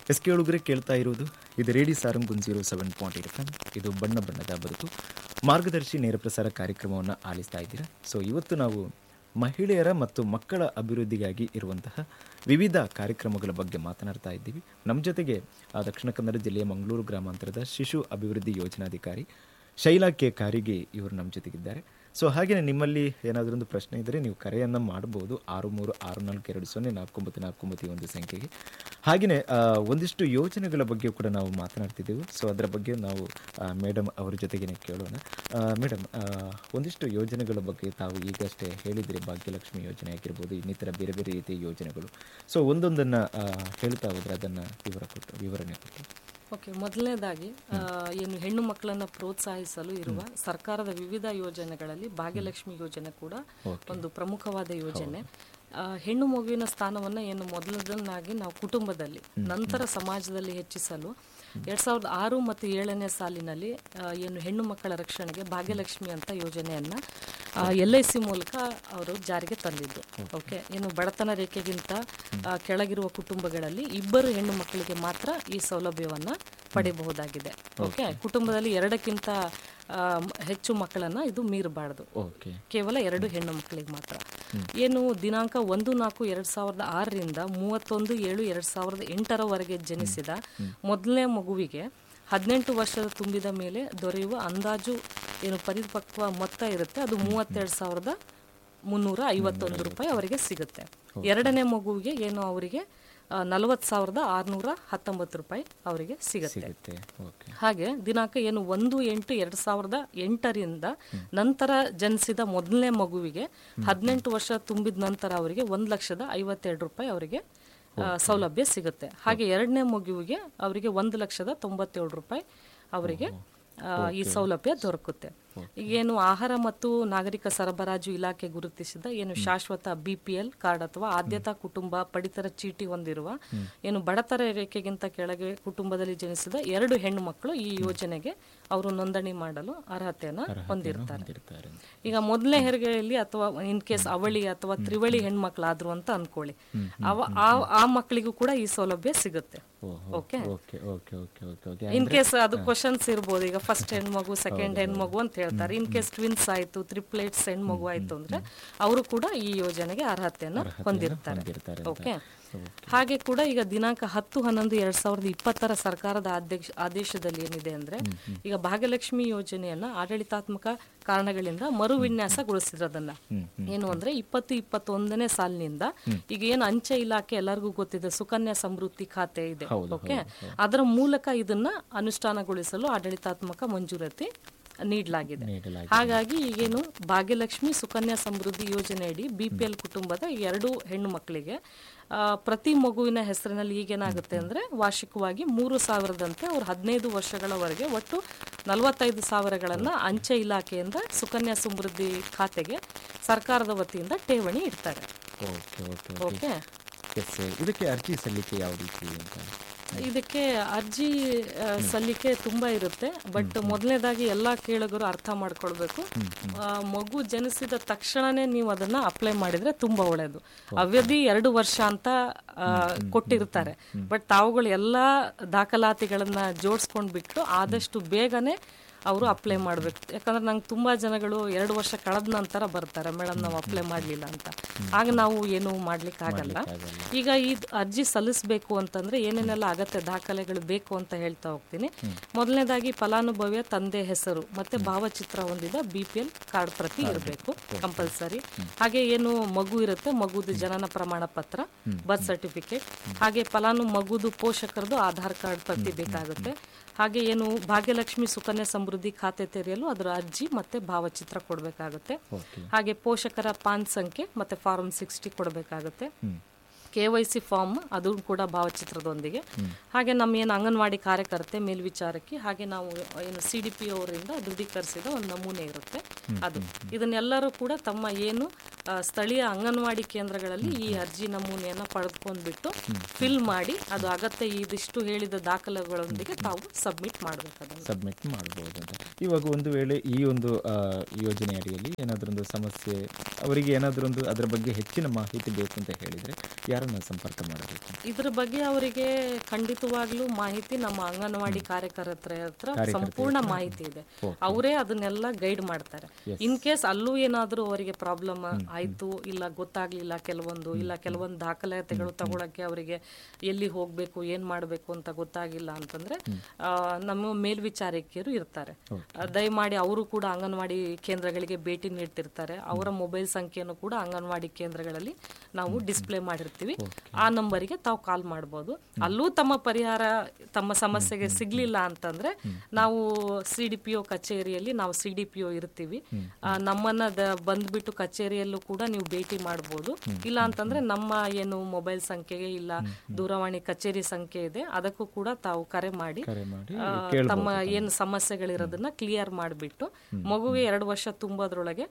S ಕೇಳುಗರೆ ಕೇಳ್ತಾ ಇರೋದು ಇದು ರೇಡಿ ಸಾರಂಗುನ್ zero seven point eight F ಇದು ಬಣ್ಣ ಬಣ್ಣದ ಬದುಕು ಮಾರ್ಗದರ್ಶಿ ನೇರ ಪ್ರಸಾರ ಕಾರ್ಯಕ್ರಮವನ್ನು ಆಲಿಸ್ತಾ ಇದ್ದೀರಾ ಸೊ ಇವತ್ತು ನಾವು ಮಹಿಳೆಯರ ಮತ್ತು ಮಕ್ಕಳ ಅಭಿವೃದ್ಧಿಗಾಗಿ ಇರುವಂತಹ ವಿವಿಧ ಕಾರ್ಯಕ್ರಮಗಳ ಬಗ್ಗೆ ಮಾತನಾಡ್ತಾ ಇದ್ದೀವಿ ನಮ್ಮ ಜೊತೆಗೆ ಆ, ದಕ್ಷಿಣ ಕನ್ನಡ ಜಿಲ್ಲೆಯ ಮಂಗಳೂರು ಗ್ರಾಮಾಂತರದ ಶಿಶು ಅಭಿವೃದ್ಧಿ ಯೋಜನಾಧಿಕಾರಿ ಶೈಲಾ ಕೆ ಕಾರಿಗೆ ಇವರು ನಮ್ಮ ಜೊತೆಗಿದ್ದಾರೆ ಸೊ ಹಾಗೆಯೇ ನಿಮ್ಮಲ್ಲಿ ಏನಾದರೂ ಒಂದು ಪ್ರಶ್ನೆ ಇದ್ದರೆ ನೀವು ಕರೆಯನ್ನು ಮಾಡಬಹುದು ಆರು ಮೂರು ಆರು ನಾಲ್ಕು ಎರಡು ಸೊನ್ನೆ ನಾಲ್ಕು ಒಂಬತ್ತು ನಾಲ್ಕು ಒಂಬತ್ತು ಈ ಒಂದು ಸಂಖ್ಯೆಗೆ ಹಾಗೆಯೇ ಆ, ಒಂದಿಷ್ಟು ಯೋಜನೆಗಳ ಬಗ್ಗೆ ಕೂಡ ನಾವು ಮಾತನಾಡ್ತಿದ್ದೆವು ಸೊ ಅದರ ಬಗ್ಗೆ ನಾವು ಮೇಡಮ್ ಅವರ ಜೊತೆಗೇನೆ ಕೇಳೋಣ ಮೇಡಮ್ ಒಂದಿಷ್ಟು ಯೋಜನೆಗಳ ಬಗ್ಗೆ ತಾವು ಈಗಷ್ಟೇ ಹೇಳಿದ್ರಿ ಭಾಗ್ಯಲಕ್ಷ್ಮಿ ಯೋಜನೆ ಆಗಿರ್ಬೋದು ಇನ್ನಿತರ ಬೇರೆ ಬೇರೆ ರೀತಿಯ ಯೋಜನೆಗಳು ಸೊ ಒಂದೊಂದನ್ನು ಹೇಳ್ತಾ ಹೋದ್ರೆ ಅದನ್ನು ವಿವರ ಕೊಟ್ಟು ವಿವರಣೆ ಕೊಟ್ಟು ಓಕೆ ಮೊದಲನೇದಾಗಿ ಆ, ಏನು ಹೆಣ್ಣು ಮಕ್ಕಳನ್ನ ಪ್ರೋತ್ಸಾಹಿಸಲು ಇರುವ ಸರ್ಕಾರದ ವಿವಿಧ ಯೋಜನೆಗಳಲ್ಲಿ ಭಾಗ್ಯಲಕ್ಷ್ಮಿ ಯೋಜನೆ ಕೂಡ ಒಂದು ಪ್ರಮುಖವಾದ ಯೋಜನೆ ಆ, ಹೆಣ್ಣು ಮಗುವಿನ ಸ್ಥಾನವನ್ನ ಏನು ಮೊದಲದನ್ನಾಗಿ ನಾವು ಕುಟುಂಬದಲ್ಲಿ ನಂತರ ಸಮಾಜದಲ್ಲಿ ಹೆಚ್ಚಿಸಲು ಎರಡ್ ಸಾವಿರದ ಆರು ಮತ್ತು ಏಳನೇ ಸಾಲಿನಲ್ಲಿ ಆ, ಏನು ಹೆಣ್ಣು ಮಕ್ಕಳ ರಕ್ಷಣೆಗೆ ಭಾಗ್ಯಲಕ್ಷ್ಮಿ ಅಂತ ಯೋಜನೆಯನ್ನ ಎಲ್ ಐ ಸಿ ಮೂಲಕ ಅವರು ಜಾರಿಗೆ ತಂದಿದ್ದು ಓಕೆ ಏನು ಬಡತನ ರೇಖೆಗಿಂತ ಆ, ಕೆಳಗಿರುವ ಕುಟುಂಬಗಳಲ್ಲಿ ಇಬ್ಬರು ಹೆಣ್ಣು ಮಕ್ಕಳಿಗೆ ಮಾತ್ರ ಈ ಸೌಲಭ್ಯವನ್ನ ಪಡೆಯಬಹುದಾಗಿದೆ ಓಕೆ ಕುಟುಂಬದಲ್ಲಿ ಎರಡಕ್ಕಿಂತ ಆ, ಮ್- ಹೆಚ್ಚು ಮಕ್ಕಳನ್ನ ಇದು ಮೀರಬಾರದು ಓಕೆ ಕೇವಲ ಎರಡು ಹೆಣ್ಣು ಮಕ್ಕಳಿಗೆ ಮಾತ್ರ ಏನು ದಿನಾಂಕ ಒಂದು ನಾಲ್ಕು ಎರಡ್ ಸಾವಿರದ ಆರರಿಂದ ಮೂವತ್ತೊಂದು ಏಳು ಎರಡ್ ಸಾವಿರದ ಎಂಟರವರೆಗೆ ಜನಿಸಿದ ಮೊದಲನೇ ಮಗುವಿಗೆ ಹದಿನೆಂಟು ವರ್ಷದ ತುಂಬಿದ ಮೇಲೆ ದೊರೆಯುವ ಅಂದಾಜು ಏನು ಪರಿಪಕ್ವ ಮೊತ್ತ ಇರುತ್ತೆ ಅದು ಮೂವತ್ತೆರಡು ಸಾವಿರದ ಮುನ್ನೂರ ಐವತ್ತೊಂದು ರೂಪಾಯಿ ಅವರಿಗೆ ಸಿಗುತ್ತೆ ಎರಡನೇ ಮಗುವಿಗೆ ಏನು ಅವರಿಗೆ ನಲವತ್ತು ಸಾವಿರದ ಆರುನೂರ ಹತ್ತೊಂಬತ್ತು ರೂಪಾಯಿ ಅವರಿಗೆ ಸಿಗುತ್ತೆ ಸಿಗುತ್ತೆ ಓಕೆ ಹಾಗೆ ದಿನಾಂಕ ಏನು ಒಂದು ಎಂಟು ಎರಡ್ ಸಾವಿರದ ಎಂಟರಿಂದ ನಂತರ ಜನಿಸಿದ ಮೊದಲನೇ ಮಗುವಿಗೆ ಹದಿನೆಂಟು ವರ್ಷ ತುಂಬಿದ ನಂತರ ಅವರಿಗೆ ಒಂದು ಲಕ್ಷದ ಐವತ್ತೆರಡು ರೂಪಾಯಿ ಅವರಿಗೆ ಆ, ಸೌಲಭ್ಯ ಸಿಗುತ್ತೆ ಹಾಗೆ ಎರಡನೇ ಮಗುವಿಗೆ ಅವರಿಗೆ ಒಂದು ಲಕ್ಷದ ತೊಂಬತ್ತೇಳು ರೂಪಾಯಿ ಅವರಿಗೆ ಆ, ಈ ಸೌಲಭ್ಯ ದೊರಕುತ್ತೆ ಈಗೇನು ಆಹಾರ ಮತ್ತು ನಾಗರಿಕ ಸರಬರಾಜು ಇಲಾಖೆ ಗುರುತಿಸಿದ ಏನು ಶಾಶ್ವತ ಬಿ ಪಿ ಎಲ್ ಕಾರ್ಡ್ ಅಥವಾ ಆದ್ಯತಾ ಕುಟುಂಬ ಪಡಿತರ ಚೀಟಿ ಹೊಂದಿರುವ ಏನು ಬಡತರ ರೇಖೆಗಿಂತ ಕೆಳಗೆ ಕುಟುಂಬದಲ್ಲಿ ಜನಿಸಿದ ಎರಡು ಹೆಣ್ಣು ಮಕ್ಕಳು ಈ ಯೋಜನೆಗೆ ಅವರು ನೋಂದಣಿ ಮಾಡಲು ಅರ್ಹತೆಯನ್ನ ಹೊಂದಿರ್ತಾರೆ ಇರ್ತಾರೆ ಈಗ ಮೊದಲನೇ ಹೆರಿಗೆಯಲ್ಲಿ ಅಥವಾ ಇನ್ ಕೇಸ್ ಅವಳಿ ಅಥವಾ ತ್ರಿವಳಿ ಹೆಣ್ಮಕ್ಳಾದ್ರು ಅಂತ ಅನ್ಕೊಳ್ಳಿ ಅವ ಆ- ಆ ಮಕ್ಕಳಿಗೂ ಕೂಡ ಈ ಸೌಲಭ್ಯ ಸಿಗುತ್ತೆ okay okay okay okay okay okay in case ಅದು ಕ್ವಶನ್ಸ್ ಇರ್ಬೋದು ಈಗ ಫಸ್ಟ್ ಹೆಣ್ಮಗು ಸೆಕೆಂಡ್ ಹೆಣ್ಮಗು ಅಂತ ಹೇಳ್ತಾರೆ ಇನ್ ಕೇಸ್ ಟ್ವಿನ್ಸ್ ಆಯ್ತು ತ್ರಿಪ್ಲೇಟ್ಸ್ ಹೆಣ್ಮಗು ಆಯ್ತು ಅಂದ್ರೆ ಅವರು ಕೂಡ ಈ ಯೋಜನೆಗೆ ಅರ್ಹತೆಯನ್ನ ಹೊಂದಿರ್ತಾರೆ ಹೊಂದಿರ್ತಾರೆ ಓಕೆ ಹಾಗೆ ಕೂಡ ಈಗ ದಿನಾಂಕ ಹತ್ತು ಹನ್ನೊಂದು ಎರಡ್ ಸಾವಿರದ ಇಪ್ಪತ್ತರ ಸರ್ಕಾರದ ಆದೇಶ ಆದೇಶದಲ್ಲಿ ಏನಿದೆ ಅಂದ್ರೆ ಈಗ ಭಾಗ್ಯಲಕ್ಷ್ಮಿ ಯೋಜನೆಯನ್ನ ಆಡಳಿತಾತ್ಮಕ ಕಾರಣಗಳಿಂದ ಮರು ವಿನ್ಯಾಸಗೊಳಿಸಿರೋದನ್ನ ಏನು ಅಂದ್ರೆ ಇಪ್ಪತ್ತು ಇಪ್ಪತ್ತೊಂದನೇ ಸಾಲಿನಿಂದ ಈಗ ಏನು ಅಂಚೆ ಇಲಾಖೆ ಎಲ್ಲರಿಗೂ ಗೊತ್ತಿದೆ ಸುಕನ್ಯಾ ಸಮೃದ್ಧಿ ಖಾತೆ ಇದೆ ಓಕೆ ಅದರ ಮೂಲಕ ಇದನ್ನ ಅನುಷ್ಠಾನಗೊಳಿಸಲು ಆಡಳಿತಾತ್ಮಕ ಮಂಜೂರತಿ ನೀಡಲಾಗಿದೆ ನೀಡಲಾಗಿದೆ. ಹಾಗಾಗಿ ಈಗೇನು ಭಾಗ್ಯಲಕ್ಷ್ಮಿ ಸುಕನ್ಯಾ ಸಮೃದ್ಧಿ ಯೋಜನೆಯಡಿ ಬಿ ಪಿ ಎಲ್ ಕುಟುಂಬದ ಎರಡು ಹೆಣ್ಣು ಮಕ್ಕಳಿಗೆ ಆ, ಪ್ರತಿ ಮಗುವಿನ ಹೆಸರಿನಲ್ಲಿ ಈಗೇನಾಗುತ್ತೆ ಅಂದ್ರೆ ವಾರ್ಷಿಕವಾಗಿ ಮೂರು ಸಾವಿರದಂತೆ ಅವ್ರು ಹದಿನೈದು ವರ್ಷಗಳವರೆಗೆ ಒಟ್ಟು ನಲವತ್ತೈದು ಸಾವಿರಗಳನ್ನ ಅಂಚೆ ಇಲಾಖೆಯಿಂದ ಸುಕನ್ಯಾ ಸಮೃದ್ಧಿ ಖಾತೆಗೆ ಸರ್ಕಾರದ ವತಿಯಿಂದ ಠೇವಣಿ ಇಡ್ತಾರೆ ಓಕೆ ಓಕೆ ಓಕೆ ಎಸ್ ಇದಕ್ಕೆ ಅರ್ಜಿ ಸಲ್ಲಿಕೆ ಯಾವ ರೀತಿ ಅಂತ ಇದಕ್ಕೆ ಅರ್ಜಿ ಆ, ಸಲ್ಲಿಕೆ ತುಂಬಾ ಇರುತ್ತೆ ಬಟ್ ಮೊದಲನೇದಾಗಿ ಎಲ್ಲಾ ಕೇಳುಗರು ಅರ್ಥ ಮಾಡ್ಕೊಳ್ಬೇಕು ಆ, ಮಗು ಜನಿಸಿದ ತಕ್ಷಣನೇ ನೀವು ಅದನ್ನ ಅಪ್ಲೈ ಮಾಡಿದ್ರೆ ತುಂಬಾ ಒಳ್ಳೇದು ಅವಧಿ ಎರಡು ವರ್ಷ ಅಂತ ಆ, ಕೊಟ್ಟಿರ್ತಾರೆ ಬಟ್ ತಾವುಗಳು ಎಲ್ಲಾ ದಾಖಲಾತಿಗಳನ್ನ ಜೋಡಿಸ್ಕೊಂಡ್ಬಿಟ್ಟು ಆದಷ್ಟು ಬೇಗನೆ ಅವರು ಅಪ್ಲೈ ಮಾಡ್ಬೇಕು ಯಾಕಂದ್ರೆ ನಂಗೆ ತುಂಬಾ ಜನಗಳು ಎರಡು ವರ್ಷ ಕಳೆದ ನಂತರ ಬರ್ತಾರೆ ಮೇಡಮ್ ನಾವು ಅಪ್ಲೈ ಮಾಡಲಿಲ್ಲ ಅಂತ ಆಗ ನಾವು ಏನು ಮಾಡ್ಲಿಕ್ಕೆ ಆಗಲ್ಲ ಈಗ ಈ ಅರ್ಜಿ ಸಲ್ಲಿಸಬೇಕು ಅಂತಂದ್ರೆ ಏನೇನೆಲ್ಲ ಅಗತ್ಯ ದಾಖಲೆಗಳು ಬೇಕು ಅಂತ ಹೇಳ್ತಾ ಹೋಗ್ತೀನಿ ಮೊದಲನೇದಾಗಿ ಫಲಾನುಭವಿಯ ತಂದೆ ಹೆಸರು ಮತ್ತೆ ಭಾವಚಿತ್ರ ಹೊಂದಿದ ಬಿ ಪಿ ಎಲ್ ಕಾರ್ಡ್ ಪ್ರತಿ ಇರಬೇಕು ಕಂಪಲ್ಸರಿ ಹಾಗೆ ಏನು ಮಗು ಇರುತ್ತೆ ಮಗುದು ಜನನ ಪ್ರಮಾಣ ಪತ್ರ ಬರ್ತ್ ಸರ್ಟಿಫಿಕೇಟ್ ಹಾಗೆ ಫಲಾನು ಮಗುದು ಪೋಷಕರದು ಆಧಾರ್ ಕಾರ್ಡ್ ಪ್ರತಿ ಬೇಕಾಗುತ್ತೆ ಹಾಗೆ ಏನು ಭಾಗ್ಯಲಕ್ಷ್ಮಿ ಸುಕನ್ಯಾ ಸಮೃದ್ಧಿ ಖಾತೆ ತೆರೆಯಲು ಅದರ ಅರ್ಜಿ ಮತ್ತೆ ಭಾವಚಿತ್ರ ಕೊಡಬೇಕಾಗುತ್ತೆ ಓಕೆ ಹಾಗೆ ಪೋಷಕರ ಪಾನ್ ಸಂಖ್ಯೆ ಮತ್ತೆ ಫಾರ್ಮ್ ಸಿಕ್ಸ್ಟಿ ಕೊಡಬೇಕಾಗುತ್ತೆ ಕೆ ವೈ ಸಿ ಫಾರ್ಮ್ ಅದು ಕೂಡ ಭಾವಚಿತ್ರದೊಂದಿಗೆ ಹಾಗೆ ನಮ್ಮ ಏನು ಅಂಗನವಾಡಿ ಕಾರ್ಯಕರ್ತೆ ಮೇಲ್ವಿಚಾರಕಿ ಹಾಗೆ ನಾವು ಏನು ಸಿ ಡಿ ಪಿ ಅವರಿಂದ ದೃಢೀಕರಿಸಿದ ಒಂದು ನಮೂನೆ ಇರುತ್ತೆ ಅದು ಇದನ್ನೆಲ್ಲರೂ ಕೂಡ ತಮ್ಮ ಏನು ಆ, ಸ್ಥಳೀಯ ಅಂಗನವಾಡಿ ಕೇಂದ್ರಗಳಲ್ಲಿ ಈ ಅರ್ಜಿ ನಮೂನೆಯನ್ನ ಪಡೆದುಕೊಂಡ್ಬಿಟ್ಟು ಫಿಲ್ ಮಾಡಿ ಅದು ಅಗತ್ಯ ಇದಿಷ್ಟು ಹೇಳಿದ ದಾಖಲೆಗಳೊಂದಿಗೆ ತಾವು ಸಬ್ಮಿಟ್ ಮಾಡಬೇಕು ಅದನ್ನು ಸಬ್ಮಿಟ್ ಮಾಡ್ಬೋದು ಅಂತ ಇವಾಗ ಒಂದು ವೇಳೆ ಈ ಒಂದು ಆ, ಯೋಜನೆ ಅಡಿಯಲ್ಲಿ ಏನಾದ್ರೊಂದು ಸಮಸ್ಯೆ ಅವರಿಗೆ ಏನಾದ್ರೊಂದು ಅದರ ಬಗ್ಗೆ ಹೆಚ್ಚಿನ ಮಾಹಿತಿ ಬೇಕು ಅಂತ ಹೇಳಿದ್ರೆ ಯಾರನ್ನ ಸಂಪರ್ಕ ಮಾಡಬೇಕು ಇದ್ರ ಬಗ್ಗೆ ಅವರಿಗೆ ಖಂಡಿತವಾಗ್ಲೂ ಮಾಹಿತಿ ನಮ್ಮ ಅಂಗನವಾಡಿ ಕಾರ್ಯಕರ್ತರ ಹತ್ರ ಸಂಪೂರ್ಣ ಮಾಹಿತಿ ಇದೆ ಅವರೇ ಅದನ್ನೆಲ್ಲ ಗೈಡ್ ಮಾಡ್ತಾರೆ ಇನ್ ಕೇಸ್ ಅಲ್ಲೂ ಏನಾದ್ರೂ ಅವರಿಗೆ ಪ್ರಾಬ್ಲಮ್ ಆಯ್ತು ಇಲ್ಲ ಗೊತ್ತಾಗ್ಲಿಲ್ಲ ಕೆಲವೊಂದು ಇಲ್ಲ ಕೆಲವೊಂದು ದಾಖಲಾತಿಗಳು ತಗೊಳಕ್ಕೆ ಅವರಿಗೆ ಎಲ್ಲಿ ಹೋಗ್ಬೇಕು ಏನ್ ಮಾಡ್ಬೇಕು ಅಂತ ಗೊತ್ತಾಗಿಲ್ಲ ಅಂತಂದ್ರೆ ಆ, ನಮ್ಮ ಮೇಲ್ವಿಚಾರಕಿಯರು ಇರ್ತಾರೆ ಆ, ದಯಮಾಡಿ ಅವರು ಕೂಡ ಅಂಗನವಾಡಿ ಕೇಂದ್ರಗಳಿಗೆ ಭೇಟಿ ನೀಡ್ತಿರ್ತಾರೆ ಅವರ ಮೊಬೈಲ್ ಸಂಖ್ಯೆಯನ್ನು ಕೂಡ ಅಂಗನವಾಡಿ ಕೇಂದ್ರಗಳಲ್ಲಿ ನಾವು ಡಿಸ್ಪ್ಲೇ ಮಾಡಿರ್ತೀವಿ ಆ ನಂಬರಿಗೆ ತಾವು ಕಾಲ್ ಮಾಡ್ಬೋದು ಅಲ್ಲೂ ತಮ್ಮ ಪರಿಹಾರ ತಮ್ಮ ಸಮಸ್ಯೆಗೆ ಸಿಗ್ಲಿಲ್ಲ ಅಂತಂದ್ರೆ ನಾವು ಸಿ ಡಿ ಪಿ ಒ ಕಚೇರಿಯಲ್ಲಿ ನಾವು ಸಿ ಡಿ ಪಿ ಒ ಇರ್ತೀವಿ ಆ, ನಮ್ಮನ್ನ ದ- ಬಂದ್ಬಿಟ್ಟು ಕಚೇರಿಯಲ್ಲೂ ಕೂಡ ನೀವು ಭೇಟಿ ಮಾಡ್ಬೋದು ಇಲ್ಲ ಅಂತಂದ್ರೆ ನಮ್ಮ ಏನು ಮೊಬೈಲ್ ಸಂಖ್ಯೆಗೆ ಇಲ್ಲ ದೂರವಾಣಿ ಕಚೇರಿ ಸಂಖ್ಯೆ ಇದೆ ಅದಕ್ಕೂ ಕೂಡ ತಾವು ಕರೆ ಮಾಡಿ ಕರೆ ಮಾಡಿ ಆ, ತಮ್ಮ ಏನು ಸಮಸ್ಯೆಗಳಿರೋದನ್ನ ಕ್ಲಿಯರ್ ಮಾಡಿಬಿಟ್ಟು ಮಗುವಿಗೆ ಎರಡು ವರ್ಷ ತುಂಬೋದ್ರೊಳಗೆ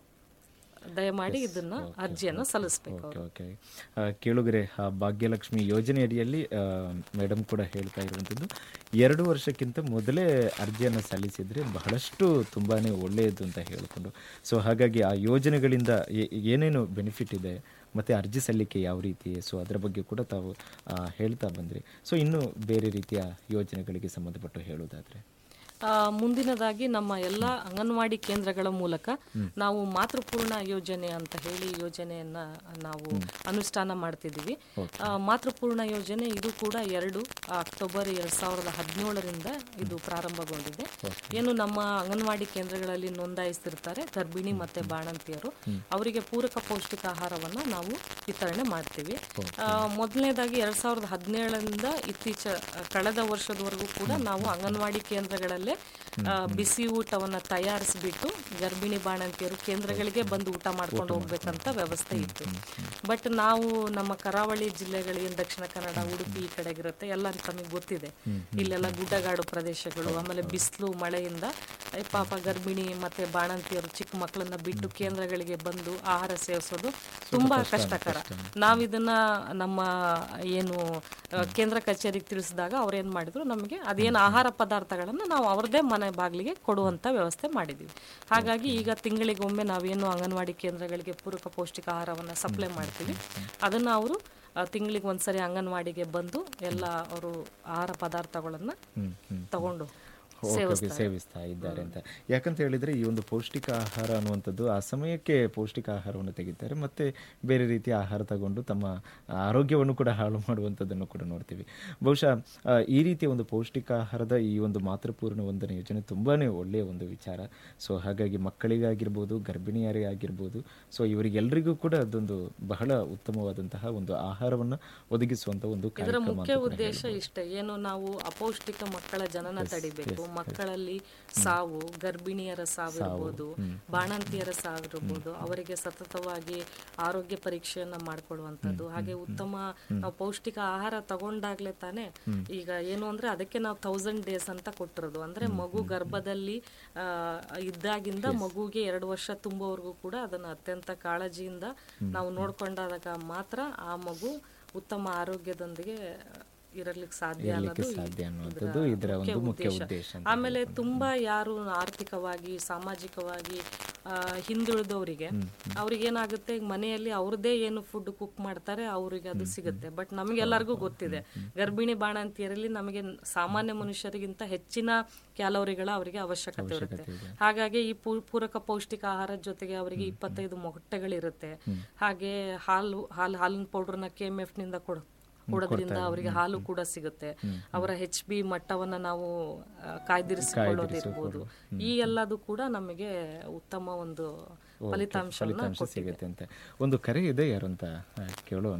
ದಯಮಾಡಿ ಇದನ್ನ ಅರ್ಜಿಯನ್ನು ಸಲ್ಲಿಸ್ಬೇಕು ಓಕೆ ಓಕೆ ಆ, ಕೇಳುಗರೆ ಆ ಭಾಗ್ಯಲಕ್ಷ್ಮಿ ಯೋಜನೆ ಅಡಿಯಲ್ಲಿ ಮೇಡಮ್ ಕೂಡ ಹೇಳ್ತಾ ಇರುವಂಥದ್ದು ಎರಡು ವರ್ಷಕ್ಕಿಂತ ಮೊದಲೇ ಅರ್ಜಿಯನ್ನು ಸಲ್ಲಿಸಿದರೆ ಬಹಳಷ್ಟು ತುಂಬಾ ಒಳ್ಳೆಯದು ಅಂತ ಹೇಳಿಕೊಂಡು ಸೊ ಹಾಗಾಗಿ ಆ ಯೋಜನೆಗಳಿಂದ ಏ- ಏನೇನು ಬೆನಿಫಿಟ್ ಇದೆ ಮತ್ತು ಅರ್ಜಿ ಸಲ್ಲಿಕೆ ಯಾವ ರೀತಿ ಸೊ ಅದರ ಬಗ್ಗೆ ಕೂಡ ತಾವು ಆ, ಹೇಳ್ತಾ ಬಂದ್ರಿ ಸೊ ಇನ್ನು ಬೇರೆ ರೀತಿಯ ಯೋಜನೆಗಳಿಗೆ ಸಂಬಂಧಪಟ್ಟು ಹೇಳೋದಾದರೆ ಆ, ಮುಂದಿನದಾಗಿ ನಮ್ಮ ಎಲ್ಲ ಅಂಗನವಾಡಿ ಕೇಂದ್ರಗಳ ಮೂಲಕ ನಾವು ಮಾತೃಪೂರ್ಣ ಯೋಜನೆ ಅಂತ ಹೇಳಿ ಯೋಜನೆಯನ್ನ ನಾವು ಅನುಷ್ಠಾನ ಮಾಡ್ತಿದ್ದೀವಿ ಆ, ಮಾತೃಪೂರ್ಣ ಯೋಜನೆ ಇದು ಕೂಡ ಎರಡು ಅಕ್ಟೋಬರ್ ಎರಡ್ ಸಾವಿರದ ಹದಿನೇಳರಿಂದ ಇದು ಪ್ರಾರಂಭಗೊಂಡಿದೆ ಏನು ನಮ್ಮ ಅಂಗನವಾಡಿ ಕೇಂದ್ರಗಳಲ್ಲಿ ನೋಂದಾಯಿಸ್ತಿರ್ತಾರೆ ಗರ್ಭಿಣಿ ಮತ್ತೆ ಬಾಣಂತಿಯರು ಅವರಿಗೆ ಪೂರಕ ಪೌಷ್ಟಿಕ ಆಹಾರವನ್ನ ನಾವು ವಿತರಣೆ ಮಾಡ್ತೀವಿ ಆ, ಮೊದಲನೇದಾಗಿ ಎರಡ್ ಸಾವಿರದ ಹದಿನೇಳರಿಂದ ಇತ್ತೀಚ ಕಳೆದ ವರ್ಷದವರೆಗೂ ಕೂಡ ನಾವು ಅಂಗನವಾಡಿ ಕೇಂದ್ರಗಳಲ್ಲೇ ಆ, ಬಿಸಿ ಊಟವನ್ನ ತಯಾರಿಸಿಬಿಟ್ಟು ಗರ್ಭಿಣಿ ಬಾಣಂತಿಯರು ಕೇಂದ್ರಗಳಿಗೆ ಬಂದು ಊಟ ಮಾಡ್ಕೊಂಡು ಹೋಗ್ಬೇಕಂತ ವ್ಯವಸ್ಥೆ ಇತ್ತು ಬಟ್ ನಾವು ನಮ್ಮ ಕರಾವಳಿ ಜಿಲ್ಲೆಗಳು ಏನು ದಕ್ಷಿಣ ಕನ್ನಡ ಉಡುಪಿ ಈ ಕಡೆಗಿರುತ್ತೆ ಎಲ್ಲ ತಮಗೆ ಗೊತ್ತಿದೆ ಇಲ್ಲೆಲ್ಲ ಗುಡ್ಡಗಾಡು ಪ್ರದೇಶಗಳು ಆಮೇಲೆ ಬಿಸಿಲು ಮಳೆಯಿಂದ ಏ ಪಾಪ ಗರ್ಭಿಣಿ ಮತ್ತೆ ಬಾಣಂತಿಯರು ಚಿಕ್ಕ ಮಕ್ಕಳನ್ನ ಬಿಟ್ಟು ಕೇಂದ್ರಗಳಿಗೆ ಬಂದು ಆಹಾರ ಸೇವಿಸೋದು ತುಂಬಾ ಕಷ್ಟಕರ ನಾವಿದನ್ನ ನಮ್ಮ ಏನು ಆ, ಕೇಂದ್ರ ಕಚೇರಿಗೆ ತಿಳಿಸಿದಾಗ ಅವ್ರು ಏನ್ ಮಾಡಿದ್ರು ನಮಗೆ ಅದೇನು ಆಹಾರ ಪದಾರ್ಥಗಳನ್ನ ನಾವು ಅವ್ರದೇ ಮನೆ ಬಾಗಿಲಿಗೆ ಕೊಡುವಂತ ವ್ಯವಸ್ಥೆ ಮಾಡಿದೀವಿ ಹಾಗಾಗಿ ಈಗ ತಿಂಗಳಿಗೊಮ್ಮೆ ನಾವೇನು ಅಂಗನವಾಡಿ ಕೇಂದ್ರಗಳಿಗೆ ಪೂರಕ ಪೌಷ್ಟಿಕ ಆಹಾರವನ್ನ ಸಪ್ಲೈ ಮಾಡ್ತೀವಿ ಅದನ್ನ ಅವರು ತಿಂಗಳಿಗೆ ಒಂದ್ಸರಿ ಅಂಗನವಾಡಿಗೆ ಬಂದು ಎಲ್ಲ ಅವರು ಆಹಾರ ಪದಾರ್ಥಗಳನ್ನ ತಗೊಂಡು ಓಕೆ ಓಕೆ ಸೇವಿಸ್ತಾ ಇದ್ದಾರೆ ಅಂತ ಯಾಕಂತ ಹೇಳಿದ್ರೆ ಈ ಒಂದು ಪೌಷ್ಟಿಕ ಆಹಾರ ಅನ್ನುವಂಥದ್ದು ಆ ಸಮಯಕ್ಕೆ ಪೌಷ್ಟಿಕ ಆಹಾರವನ್ನು ತೆಗಿತಾರೆ ಮತ್ತೆ ಬೇರೆ ರೀತಿಯ ಆಹಾರ ತಗೊಂಡು ತಮ್ಮ ಆರೋಗ್ಯವನ್ನು ಕೂಡ ಹಾಳು ಮಾಡುವಂಥದ್ದನ್ನು ಕೂಡ ನೋಡ್ತೀವಿ ಬಹುಶಃ ಆ, ಈ ರೀತಿಯ ಒಂದು ಪೌಷ್ಟಿಕ ಆಹಾರದ ಈ ಒಂದು ಮಾತೃಪೂರ್ಣ ವಂದನೆ ಯೋಜನೆ ತುಂಬಾನೇ ಒಳ್ಳೆಯ ಒಂದು ವಿಚಾರ ಸೊ ಹಾಗಾಗಿ ಮಕ್ಕಳಿಗಾಗಿರ್ಬೋದು ಗರ್ಭಿಣಿಯರೇ ಆಗಿರ್ಬೋದು ಸೊ ಇವರಿಗೆಲ್ಲರಿಗೂ ಕೂಡ ಅದೊಂದು ಬಹಳ ಉತ್ತಮವಾದಂತಹ ಒಂದು ಆಹಾರವನ್ನು ಒದಗಿಸುವಂತ ಒಂದು ಇದರ ಕಾರ್ಯಕ್ರಮ ಮುಖ್ಯ ಉದ್ದೇಶ ಇಷ್ಟೇ ಏನು ನಾವು ಅಪೌಷ್ಟಿಕ ಮಕ್ಕಳ ಜನನ ತಡಿಬೇಕು ಮಕ್ಕಳಲ್ಲಿ ಸಾವು ಗರ್ಭಿಣಿಯರ ಸಾವು ಇರ್ಬೋದು ಬಾಣಂತಿಯರ ಸಾವು ಇರ್ಬೋದು ಅವರಿಗೆ ಸತತವಾಗಿ ಆರೋಗ್ಯ ಪರೀಕ್ಷೆಯನ್ನ ಮಾಡ್ಕೊಳ್ಳುವಂಥದ್ದು ಹಾಗೆ ಉತ್ತಮ ನಾವು ಪೌಷ್ಟಿಕ ಆಹಾರ ತಗೊಂಡಾಗ್ಲೇ ತಾನೇ ಈಗ ಏನು ಅಂದ್ರೆ ಅದಕ್ಕೆ ನಾವು ತೌಸಂಡ್ ಡೇಸ್ ಅಂತ ಕೊಟ್ಟಿರೋದು ಅಂದ್ರೆ ಮಗು ಗರ್ಭದಲ್ಲಿ ಆ, ಇದ್ದಾಗಿಂದ ಮಗುಗೆ ಎರಡು ವರ್ಷ ತುಂಬುವವರೆಗೂ ಕೂಡ ಅದನ್ನ ಅತ್ಯಂತ ಕಾಳಜಿಯಿಂದ ನಾವು ನೋಡ್ಕೊಂಡಾಗ ಮಾತ್ರ ಆ ಮಗು ಉತ್ತಮ ಆರೋಗ್ಯದೊಂದಿಗೆ ಇರಲಿಕ್ಕೆ ಸಾಧ್ಯ ಅನ್ನೋದು ಈ- ಸಾಧ್ಯ ಅನ್ನುವಂಥದ್ದು ಇದರ ಒಂದು ಮುಖ್ಯ ಉದ್ದೇಶ ಅಂತ ಆಮೇಲೆ ತುಂಬಾ ಯಾರು ಆರ್ಥಿಕವಾಗಿ ಸಾಮಾಜಿಕವಾಗಿ ಆ, ಹಿಂದುಳಿದವರಿಗೆ ಅವ್ರಿಗೆ ಏನಾಗುತ್ತೆ ಈಗ ಮನೆಯಲ್ಲಿ ಅವ್ರದೇ ಏನು ಫುಡ್ ಕುಕ್ ಮಾಡ್ತಾರೆ ಅವ್ರಿಗೆ ಅದು ಸಿಗುತ್ತೆ ಬಟ್ ನಮಗೆಲ್ಲರಿಗೂ ಗೊತ್ತಿದೆ ಗರ್ಭಿಣಿ ಬಾಣಂತಿಯರಲ್ಲಿ ನಮಗೆ ಸಾಮಾನ್ಯ ಮನುಷ್ಯರಿಗಿಂತ ಹೆಚ್ಚಿನ ಕ್ಯಾಲೋರಿಗಳ ಅವರಿಗೆ ಅವಶ್ಯಕತೆ ಇರುತ್ತೆ ಹಾಗಾಗಿ ಈ ಪೂ- ಪೂರಕ ಪೌಷ್ಟಿಕ ಆಹಾರದ ಜೊತೆಗೆ ಅವರಿಗೆ ಇಪ್ಪತ್ತೈದು ಮೊಟ್ಟೆಗಳಿರುತ್ತೆ ಹಾಗೆ ಹಾಲು ಹಾಲು ಹಾಲಿನ ಪೌಡರ್ನ ಕೆ ಎಮ್ ಎಫ್ ನಿಂದ ಕೊಡ ಕೊಡೋದ್ರಿಂದ ಅವರಿಗೆ ಹಾಲು ಕೂಡ ಸಿಗುತ್ತೆ ಅವರ ಹೆಚ್ ಬಿ ಮಟ್ಟವನ್ನ ನಾವು ಆ, ಕಾಯ್ದಿರಿಸಿಕೊಳ್ಳೋದಿರ್ಬೋದು ಈ ಎಲ್ಲದು ಕೂಡ ನಮಗೆ ಉತ್ತಮ ಒಂದು ಫಲಿತಾಂಶವನ್ನ ಫಲಿತಾಂಶ ಸಿಗುತ್ತೆ ಅಂತ ಒಂದು ಕರೆ ಇದೆ ಯಾರು ಅಂತ ಆ, ಕೇಳೋಣ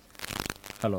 hello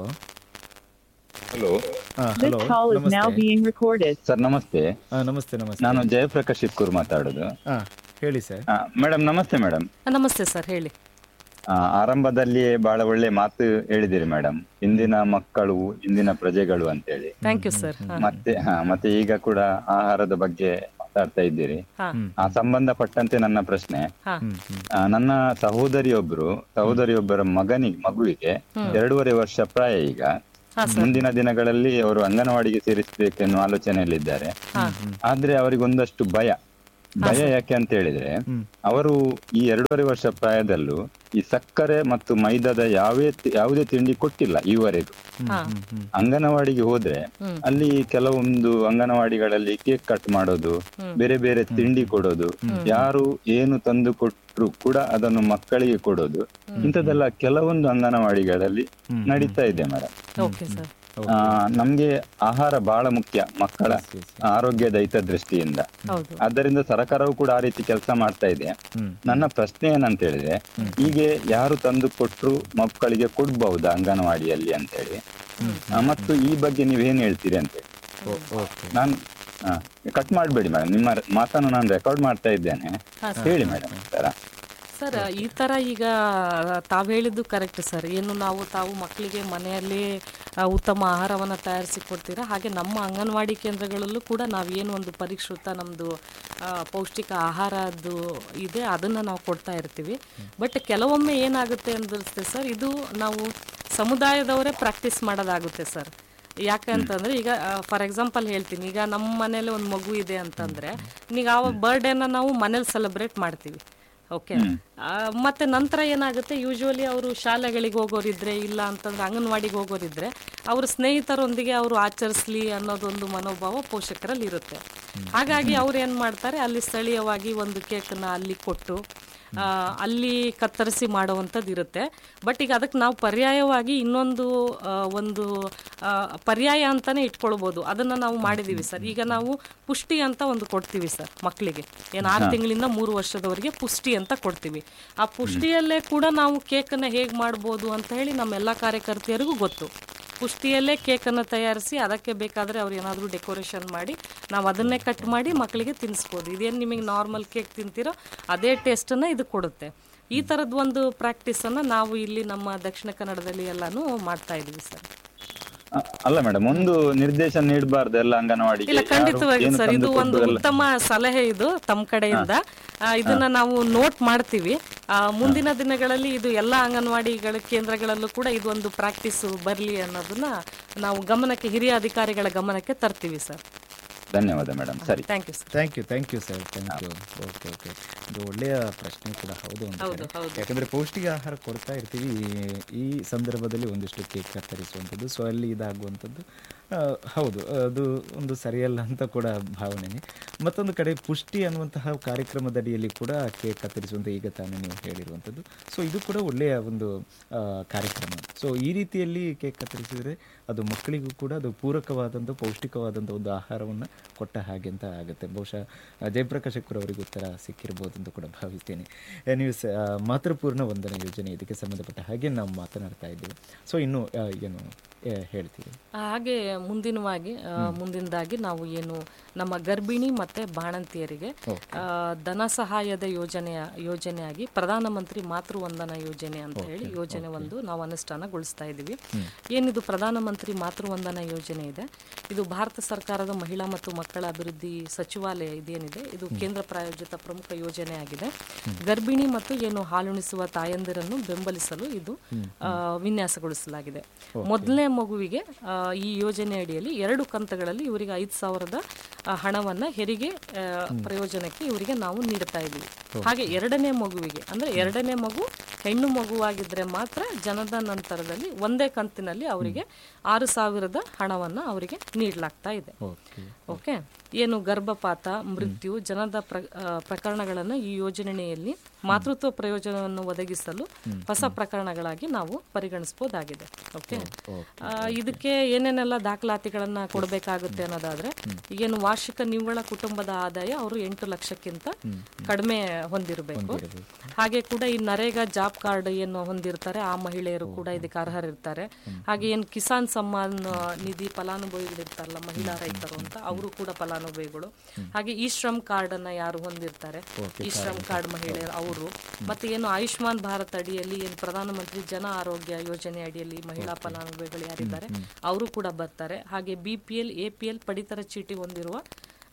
hello hello call is now being recorded. Sir ನಮಸ್ತೆ ನಮಸ್ತೆ ನಮಸ್ತೆ ನಾನು ಜಯಪ್ರಕಾಶ್ ಇತ್ಕೂರ್ ಮಾತಾಡೋದು ಹಾ ಹೇಳಿ ಸರ್ ಮೇಡಮ್ ನಮಸ್ತೆ ಮೇಡಮ್ ನಮಸ್ತೆ ಸರ್ ಹೇಳಿ ಆರಂಭದಲ್ಲಿಯೇ ಬಹಳ ಒಳ್ಳೆ ಮಾತು ಹೇಳಿದಿರಿ ಮೇಡಮ್ ಇಂದಿನ ಮಕ್ಕಳು ಇಂದಿನ ಪ್ರಜೆಗಳು ಅಂತೇಳಿ ಥ್ಯಾಂಕ್ ಯು ಸರ್ ಮತ್ತೆ ಹಾ ಮತ್ತೆ ಈಗ ಕೂಡ ಆಹಾರದ ಬಗ್ಗೆ ಮಾತಾಡ್ತಾ ಇದ್ದೀರಿ ಹಾ ಆ ಸಂಬಂಧಪಟ್ಟಂತೆ ನನ್ನ ಪ್ರಶ್ನೆ ಹಾ ಆ, ನನ್ನ ಸಹೋದರಿಯೊಬ್ರು ಸಹೋದರಿಯೊಬ್ಬರ ಮಗನಿಗೆ ಮಗುವಿಗೆ ಎರಡೂವರೆ ವರ್ಷ ಪ್ರಾಯ ಈಗ ಮುಂದಿನ ದಿನಗಳಲ್ಲಿ ಅವರು ಅಂಗನವಾಡಿಗೆ ಸೇರಿಸಬೇಕೆನ್ನುವ ಆಲೋಚನೆಯಲ್ಲಿದ್ದಾರೆ ಆದ್ರೆ ಅವರಿಗೊಂದಷ್ಟು ಭಯ ಭಯ ಯಾಕೆ ಅಂತ ಹೇಳಿದ್ರೆ ಅವರು ಈ ಎರಡೂವರೆ ವರ್ಷ ಪ್ರಾಯದಲ್ಲೂ ಈ ಸಕ್ಕರೆ ಮತ್ತು ಮೈದಾದ ಯಾವೇ ತಿ- ಯಾವುದೇ ತಿಂಡಿ ಕೊಟ್ಟಿಲ್ಲ ಈವರೆಗೂ ಹಾ ಅಂಗನವಾಡಿಗೆ ಹೋದ್ರೆ ಅಲ್ಲಿ ಕೆಲವೊಂದು ಅಂಗನವಾಡಿಗಳಲ್ಲಿ ಕೇಕ್ ಕಟ್ ಮಾಡೋದು ಬೇರೆ ಬೇರೆ ತಿಂಡಿ ಕೊಡೋದು ಯಾರು ಏನು ತಂದು ಕೊಟ್ರು ಕೂಡ ಅದನ್ನು ಮಕ್ಕಳಿಗೆ ಕೊಡೋದು ಇಂಥದ್ದೆಲ್ಲ ಕೆಲವೊಂದು ಅಂಗನವಾಡಿಗಳಲ್ಲಿ ನಡೀತಾ ಇದೆ ಮೇಡಮ್ ಓಕೆ ಸರ್ ಆ, ನಮ್ಗೆ ಆಹಾರ ಬಹಳ ಮುಖ್ಯ ಮಕ್ಕಳ ಆರೋಗ್ಯದ ಹಿತದೃಷ್ಟಿಯಿಂದ ಹೌದು ಆದ್ದರಿಂದ ಸರ್ಕಾರವು ಕೂಡ ಆ ರೀತಿ ಕೆಲಸ ಮಾಡ್ತಾ ಇದೆ ನನ್ನ ಪ್ರಶ್ನೆ ಏನಂತ ಹೇಳಿದ್ರೆ ಹೀಗೆ ಯಾರು ತಂದು ಕೊಟ್ರು ಮಕ್ಕಳಿಗೆ ಕೊಡ್ಬಹುದಾ ಅಂಗನವಾಡಿಯಲ್ಲಿ ಅಂತ ಹೇಳಿ ಆ, ಮತ್ತು ಈ ಬಗ್ಗೆ ನೀವೇನ್ ಹೇಳ್ತೀರಿ ಅಂತ ಹೇಳಿ. ಓಕೆ ನಾನು ಕಟ್ ಮಾಡಬೇಡಿ ಮೇಡಮ್ ನಿಮ್ಮ ಮಾತನ್ನು ನಾನು ರೆಕಾರ್ಡ್ ಮಾಡ್ತಾ ಇದ್ದೇನೆ ಹೇಳಿ ಮೇಡಮ್ ಸರ ಸರ್ ಈ ಥರ ಈಗ ತಾವು ಹೇಳಿದ್ದು ಕರೆಕ್ಟ್ ಸರ್ ಏನು ನಾವು ತಾವು ಮಕ್ಕಳಿಗೆ ಮನೆಯಲ್ಲಿ ಆ, ಉತ್ತಮ ಆಹಾರವನ್ನು ತಯಾರಿಸಿ ಕೊಡ್ತೀರಾ ಹಾಗೆ ನಮ್ಮ ಅಂಗನವಾಡಿ ಕೇಂದ್ರಗಳಲ್ಲೂ ಕೂಡ ನಾವೇನು ಒಂದು ಪರಿಷ್ಕೃತ ನಮ್ಮದು ಪೌಷ್ಟಿಕ ಆಹಾರದ್ದು ಇದೆ ಅದನ್ನು ನಾವು ಕೊಡ್ತಾ ಇರ್ತೀವಿ ಬಟ್ ಕೆಲವೊಮ್ಮೆ ಏನಾಗುತ್ತೆ ಅಂದಿರುತ್ತೆ ಸರ್ ಇದು ನಾವು ಸಮುದಾಯದವರೇ ಪ್ರಾಕ್ಟೀಸ್ ಮಾಡೋದಾಗುತ್ತೆ ಸರ್ ಯಾಕೆ ಅಂತಂದ್ರೆ ಈಗ ಫಾರ್ ಎಕ್ಸಾಂಪಲ್ ಹೇಳ್ತೀನಿ ಈಗ ನಮ್ಮ ಮನೇಲಿ ಒಂದು ಮಗು ಇದೆ ಅಂತಂದ್ರೆ ಈಗ ಆ ಬರ್ಡೇನ ನಾವು ಮನೇಲಿ ಸೆಲೆಬ್ರೇಟ್ ಮಾಡ್ತೀವಿ ಓಕೆ ಮತ್ತೆ ನಂತರ ಏನಾಗುತ್ತೆ ಯೂಶುವಲಿ ಅವರು ಶಾಲೆಗಳಿಗೆ ಹೋಗೋರಿದ್ರೆ ಇಲ್ಲ ಅಂತಂದ್ರೆ ಅಂಗನವಾಡಿಗೆ ಹೋಗೋರಿದ್ರೆ ಅವ್ರ ಸ್ನೇಹಿತರೊಂದಿಗೆ ಅವರು ಆಚರಿಸ್ಲಿ ಅನ್ನೋದೊಂದು ಮನೋಭಾವ ಪೋಷಕರಲ್ಲಿ ಇರುತ್ತೆ ಹಾಗಾಗಿ ಅವ್ರು ಏನು ಮಾಡ್ತಾರೆ ಅಲ್ಲಿ ಸ್ಥಳೀಯವಾಗಿ ಒಂದು ಕೇಕನ್ನ ಅಲ್ಲಿ ಕೊಟ್ಟು ಆ, ಅಲ್ಲಿ ಕತ್ತರಿಸಿ ಮಾಡುವಂಥದ್ದು ಇರುತ್ತೆ ಬಟ್ ಈಗ ಅದಕ್ಕೆ ನಾವು ಪರ್ಯಾಯವಾಗಿ ಇನ್ನೊಂದು ಆ, ಒಂದು ಆ, ಪರ್ಯಾಯ ಅಂತಾನೆ ಇಟ್ಕೊಳ್ಬೋದು ಅದನ್ನ ನಾವು ಮಾಡಿದೀವಿ ಸರ್ ಈಗ ನಾವು ಪುಷ್ಟಿ ಅಂತ ಒಂದು ಕೊಡ್ತೀವಿ ಸರ್ ಮಕ್ಕಳಿಗೆ ಏನು ಆರು ತಿಂಗಳಿಂದ ಮೂರು ವರ್ಷದವರೆಗೆ ಪುಷ್ಟಿ ಅಂತ ಕೊಡ್ತೀವಿ ಆ ಪುಷ್ಟಿಯಲ್ಲೇ ಕೂಡ ನಾವು ಕೇಕನ್ನು ಹೇಗೆ ಮಾಡ್ಬೋದು ಅಂತ ಹೇಳಿ ನಮ್ಮೆಲ್ಲ ಕಾರ್ಯಕರ್ತೆಯರಿಗೂ ಗೊತ್ತು ಪುಷ್ಟಿಯಲ್ಲೇ ಕೇಕನ್ನು ತಯಾರಿಸಿ ಅದಕ್ಕೆ ಬೇಕಾದರೆ ಅವ್ರು ಏನಾದರೂ ಡೆಕೋರೇಷನ್ ಮಾಡಿ ನಾವು ಅದನ್ನೇ ಕಟ್ ಮಾಡಿ ಮಕ್ಕಳಿಗೆ ತಿನ್ನಿಸ್ಬೋದು ಇದೇನು ನಿಮಗೆ ನಾರ್ಮಲ್ ಕೇಕ್ ತಿಂತೀರೋ ಅದೇ ಟೇಸ್ಟನ್ನು ಇದು ಕೊಡುತ್ತೆ ಈ ಥರದ್ದು ಒಂದು ಪ್ರಾಕ್ಟೀಸನ್ನು ನಾವು ಇಲ್ಲಿ ನಮ್ಮ ದಕ್ಷಿಣ ಕನ್ನಡದಲ್ಲಿ ಎಲ್ಲಾನು ಮಾಡ್ತಾ ಇದ್ದೀವಿ ಸರ್ ಅ- ಅಲ್ಲ ಮೇಡಮ್ ಒಂದು ನಿರ್ದೇಶನ ನೀಡಬಾರ್ದು ಎಲ್ಲ ಅಂಗನವಾಡಿಗೆ ಇಲ್ಲ ಯಾರು ಖಂಡಿತವಾಗಿ ಏನು ಸರ್ ಇದು ತಂದು ಒಂದು ಕೊಟ್ಟರು ಎಲ್ಲ- ಉತ್ತಮ ಸಲಹೆ ಇದು ತಮ್ಮ ಕಡೆಯಿಂದ ಆ, ಇದನ್ನ ನಾವು ನೋಟ್ ಮಾಡ್ತೀವಿ ಆ, ಮುಂದಿನ ದಿನಗಳಲ್ಲಿ ಇದು ಎಲ್ಲ ಅಂಗನವಾಡಿಗಳ ಕೇಂದ್ರಗಳಲ್ಲೂ ಕೂಡ ಇದು ಒಂದು ಪ್ರಾಕ್ಟೀಸ್ ಬರಲಿ ಅನ್ನೋದನ್ನ ನಾವು ಗಮನಕ್ಕೆ ಹಿರಿಯ ಅಧಿಕಾರಿಗಳ ಗಮನಕ್ಕೆ ತರ್ತೀವಿ ಸರ್ ಧನ್ಯವಾದ ಮೇಡಮ್ ಸರಿ thank you sir thank you thank you sir thank you okay okay ಇದು ಒಳ್ಳೆಯ ಪ್ರಶ್ನೆ ಕೂಡ ಹೌದು ಅಂತ ಹೌದು, ಹೌದು. ಯಾಕಂದ್ರೆ ಪೌಷ್ಟಿಕ ಆಹಾರ ಕೊಡ್ತಾ ಇರ್ತೀವಿ ಈ- ಈ ಸಂದರ್ಭದಲ್ಲಿ ಒಂದಿಷ್ಟು ಕೇಕ್ ಕತ್ತರಿಸುವಂಥದ್ದು ಸೊ ಅಲ್ಲಿ ಇದಾಗುವಂಥದ್ದು ಆ, ಹೌದು ಅದು ಒಂದು ಸರಿಯಲ್ಲ ಅಂತ ಕೂಡ ಭಾವನೆ ಮತ್ತೊಂದು ಕಡೆ ಪುಷ್ಟಿ ಅನ್ನುವಂತಹ ಕಾರ್ಯಕ್ರಮದಡಿಯಲ್ಲಿ ಕೂಡ ಕೇಕ್ ಕತ್ತರಿಸುವಂಥ ಈಗ ತಾನೇ ನೀವು ಹೇಳಿರುವಂಥದ್ದು ಸೊ ಇದು ಕೂಡ ಒಳ್ಳೆಯ ಒಂದು ಆ, ಕಾರ್ಯಕ್ರಮ ಸೊ ಈ ರೀತಿಯಲ್ಲಿ ಕೇಕ್ ಕತ್ತರಿಸಿದರೆ ಅದು ಮಕ್ಕಳಿಗೂ ಕೂಡ ಅದು ಪೂರಕವಾದಂಥ ಪೌಷ್ಟಿಕವಾದಂಥ ಒಂದು ಆಹಾರವನ್ನು ಕೊಟ್ಟ ಹಾಗೆ ಅಂತ ಆಗುತ್ತೆ ಬಹುಶಃ ಆ, ಜಯಪ್ರಕಾಶ್ ಅಕ್ಕೂರ್ ಅವರಿಗೆ ಉತ್ತರ ಸಿಕ್ಕಿರ್ಬೋದು ಅಂತ ಕೂಡ ಭಾವಿಸ್ತೇನೆ ಆ, ನೀವು ಸ ಆ, ಮಾತೃಪೂರ್ಣ ವಂದನ ಯೋಜನೆ ಇದಕ್ಕೆ ಸಂಬಂಧಪಟ್ಟ ಹಾಗೆ ನಾವು ಮಾತನಾಡ್ತಾ ಇದ್ದೀವಿ ಸೊ ಇನ್ನು ಆ, ಏನು ಆ, ಹೇಳ್ತೀವಿ ಹಾಗೆ ಮುಂದಿನವಾಗಿ ಆ, ಮುಂದಿನದಾಗಿ ನಾವು ಏನು ನಮ್ಮ ಗರ್ಭಿಣಿ ಮತ್ತೆ ಬಾಣಂತಿಯರಿಗೆ ಆ, ಧನ ಸಹಾಯದ ಯೋಜನೆಯ ಯೋಜನೆಯಾಗಿ ಪ್ರಧಾನಮಂತ್ರಿ ಮಾತೃ ವಂದನಾ ಯೋಜನೆ ಅಂತ ಹೇಳಿ ಯೋಜನೆ ಒಂದು ನಾವು ಅನುಷ್ಠಾನಗೊಳಿಸ್ತಾ ಇದ್ದೀವಿ ಏನಿದು ಪ್ರಧಾನಮಂತ್ರಿ ಮಾತೃ ವಂದನಾ ಯೋಜನೆ ಇದೆ ಇದು ಭಾರತ ಸರ್ಕಾರದ ಮಹಿಳಾ ಮತ್ತು ಮಕ್ಕಳ ಅಭಿವೃದ್ಧಿ ಸಚಿವಾಲಯ ಇದೇನಿದೆ ಇದು ಕೇಂದ್ರ ಪ್ರಾಯೋಜಿತ ಪ್ರಮುಖ ಯೋಜನೆಯಾಗಿದೆ ಗರ್ಭಿಣಿ ಮತ್ತು ಏನು ಹಾಲುಣಿಸುವ ತಾಯಂದಿರನ್ನು ಬೆಂಬಲಿಸಲು ಇದು ಆ, ವಿನ್ಯಾಸಗೊಳಿಸಲಾಗಿದೆ ಮೊದಲನೇ ಮಗುವಿಗೆ ಆ, ಈ ಯೋಜನೆ ಅಡಿಯಲ್ಲಿ ಎರಡು ಕಂತುಗಳಲ್ಲಿ ಇವರಿಗೆ ಐದು ಸಾವಿರದ ಆ, ಹಣವನ್ನ ಹೆರಿಗೆ ಆ, ಪ್ರಯೋಜನಕ್ಕೆ ಇವರಿಗೆ ನಾವು ನೀಡ್ತಾ ಇದ್ದೀವಿ ಹಾಗೆ ಎರಡನೇ ಮಗುವಿಗೆ ಅಂದ್ರೆ ಎರಡನೇ ಮಗು ಹೆಣ್ಣು ಮಗುವಾಗಿದ್ರೆ ಮಾತ್ರ ಜನದ ನಂತರದಲ್ಲಿ ಒಂದೇ ಕಂತಿನಲ್ಲಿ ಅವರಿಗೆ ಆರು ಸಾವಿರದ ಹಣವನ್ನ ಅವರಿಗೆ ನೀಡಲಾಗ್ತಾ ಇದೆ ಓಕೆ ಓಕೆ ಏನು ಗರ್ಭಪಾತ ಮೃತ್ಯು ಜನದ ಪ್ರ ಆ, ಪ್ರಕರಣಗಳನ್ನು ಈ ಯೋಜನೆಯಲ್ಲಿ ಮಾತೃತ್ವ ಪ್ರಯೋಜನವನ್ನು ಒದಗಿಸಲು ಹೊಸ ಪ್ರಕರಣಗಳಾಗಿ ನಾವು ಪರಿಗಣಿಸಬಹುದಾಗಿದೆ ಓಕೆ ಆ, ಇದಕ್ಕೆ ಏನೇನೆಲ್ಲ ದಾಖಲಾತಿಗಳನ್ನ ಕೊಡಬೇಕಾಗುತ್ತೆ ಅನ್ನೋದಾದ್ರೆ ಏನು ವಾರ್ಷಿಕ ನಿವ್ವಳ ಕುಟುಂಬದ ಆದಾಯ ಅವರು ಎಂಟು ಲಕ್ಷಕ್ಕಿಂತ ಕಡಿಮೆ ಹೊಂದಿರಬೇಕು ಹಾಗೆ ಕೂಡ ಈ ನರೇಗಾ ಜಾಬ್ ಕಾರ್ಡ್ ಏನು ಹೊಂದಿರ್ತಾರೆ ಆ ಮಹಿಳೆಯರು ಕೂಡ ಇದಕ್ಕೆ ಅರ್ಹರಿರ್ತಾರೆ ಹಾಗೆ ಏನು ಕಿಸಾನ್ ಸಮ್ಮಾನ್ ನಿಧಿ ಫಲಾನುಭವಿಗಳು ಇರ್ತಾರಲ್ಲ ಮಹಿಳಾ ರೈತರು ಅಂತ ಅವರು ಕೂಡ ಫಲಾನುಭವಿಗಳು ಹಾಗೆ ಈ ಶ್ರಮ್ ಕಾರ್ಡ್ ಅನ್ನ ಯಾರು ಹೊಂದಿರ್ತಾರೆ ಈ ಶ್ರಮ್ ಕಾರ್ಡ್ ಮಹಿಳೆಯರು ಅವರು ಮತ್ತೆ ಏನು ಆಯುಷ್ಮಾನ್ ಭಾರತ್ ಅಡಿಯಲ್ಲಿ ಏನು ಪ್ರಧಾನಮಂತ್ರಿ ಜನ ಆರೋಗ್ಯ ಯೋಜನೆ ಅಡಿಯಲ್ಲಿ ಮಹಿಳಾ ಫಲಾನುಭವಿಗಳು ಯಾರಿದ್ದಾರೆ ಅವರು ಕೂಡ ಬರ್ತಾರೆ ಹಾಗೆ B P L A P L ಪಡಿತರ ಚೀಟಿ ಹೊಂದಿರುವ